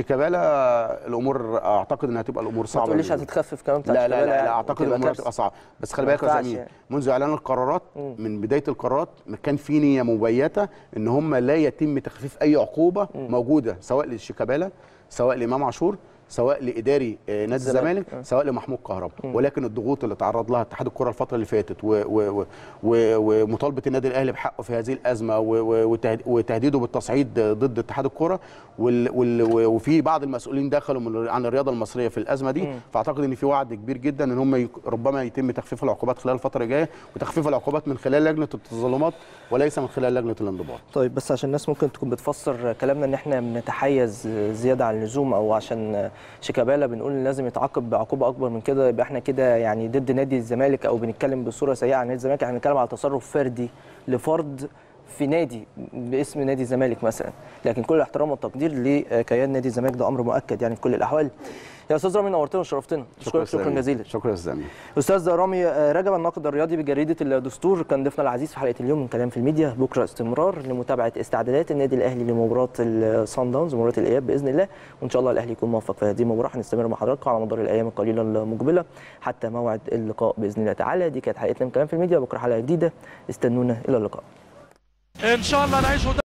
شيكابالا الامور اعتقد انها هتبقى الامور ما صعبه تقوليش بالنسبة له. هتتخفف كمان بتاع لا لا شيكابالا لا, يعني، لا اعتقد وتبقى الامور كارثة. هتبقى صعبه بس خلي ما بالك يا ينفعش زميل يعني. منذ اعلان القرارات مم. من بدايه القرارات كان في نيه مبيته ان هم لا يتم تخفيف اي عقوبه موجوده سواء للشيكابالا سواء لامام عاشور سواء لاداري آه، نادي الزمالك. الزمالك سواء لمحمود كهربا ولكن الضغوط اللي تعرض لها اتحاد الكره الفتره اللي فاتت و- و- و- و- ومطالبه النادي الاهلي بحقه في هذه الازمه و- و- وتهد- وتهديده بالتصعيد ضد اتحاد الكره وال- وال- وفي بعض المسؤولين دخلوا من عن الرياضه المصريه في الازمه دي فاعتقد ان في وعد كبير جدا ان هم يك- ربما يتم تخفيف العقوبات خلال الفتره الجايه وتخفيف العقوبات من خلال لجنه التظلمات وليس من خلال لجنه الانضباط طيب بس عشان الناس ممكن تكون بتفسر كلامنا ان احنا بنتحيز زياده عن اللزوم او عشان شيكابالا بنقول إن لازم يتعاقب بعقوبه اكبر من كده يبقى احنا كده يعني ضد نادي الزمالك او بنتكلم بصوره سيئه عن نادي الزمالك احنا بنتكلم على تصرف فردي لفرد في نادي باسم نادي الزمالك مثلا لكن كل الاحترام والتقدير لكيان نادي الزمالك ده امر مؤكد يعني في كل الاحوال يا استاذ رامي نورتنا وشرفتنا اشكرك شكرا سامي. جزيلا شكرا يا استاذ أمين. استاذ رامي رجب الناقد الرياضي بجريده الدستور كان ضيفنا العزيز في حلقه اليوم من كلام في الميديا بكره استمرار لمتابعه استعدادات النادي الاهلي لمباراه الصن داونز مباراه الاياب باذن الله وان شاء الله الاهلي يكون موفق في هذه المباراه هنستمر مع حضراتكم على مدار الايام القليله المقبله حتى موعد اللقاء باذن الله تعالى دي كانت حلقتنا من كلام في الميديا بكره حلقه جديده استنونا الى اللقاء ان شاء الله نعيش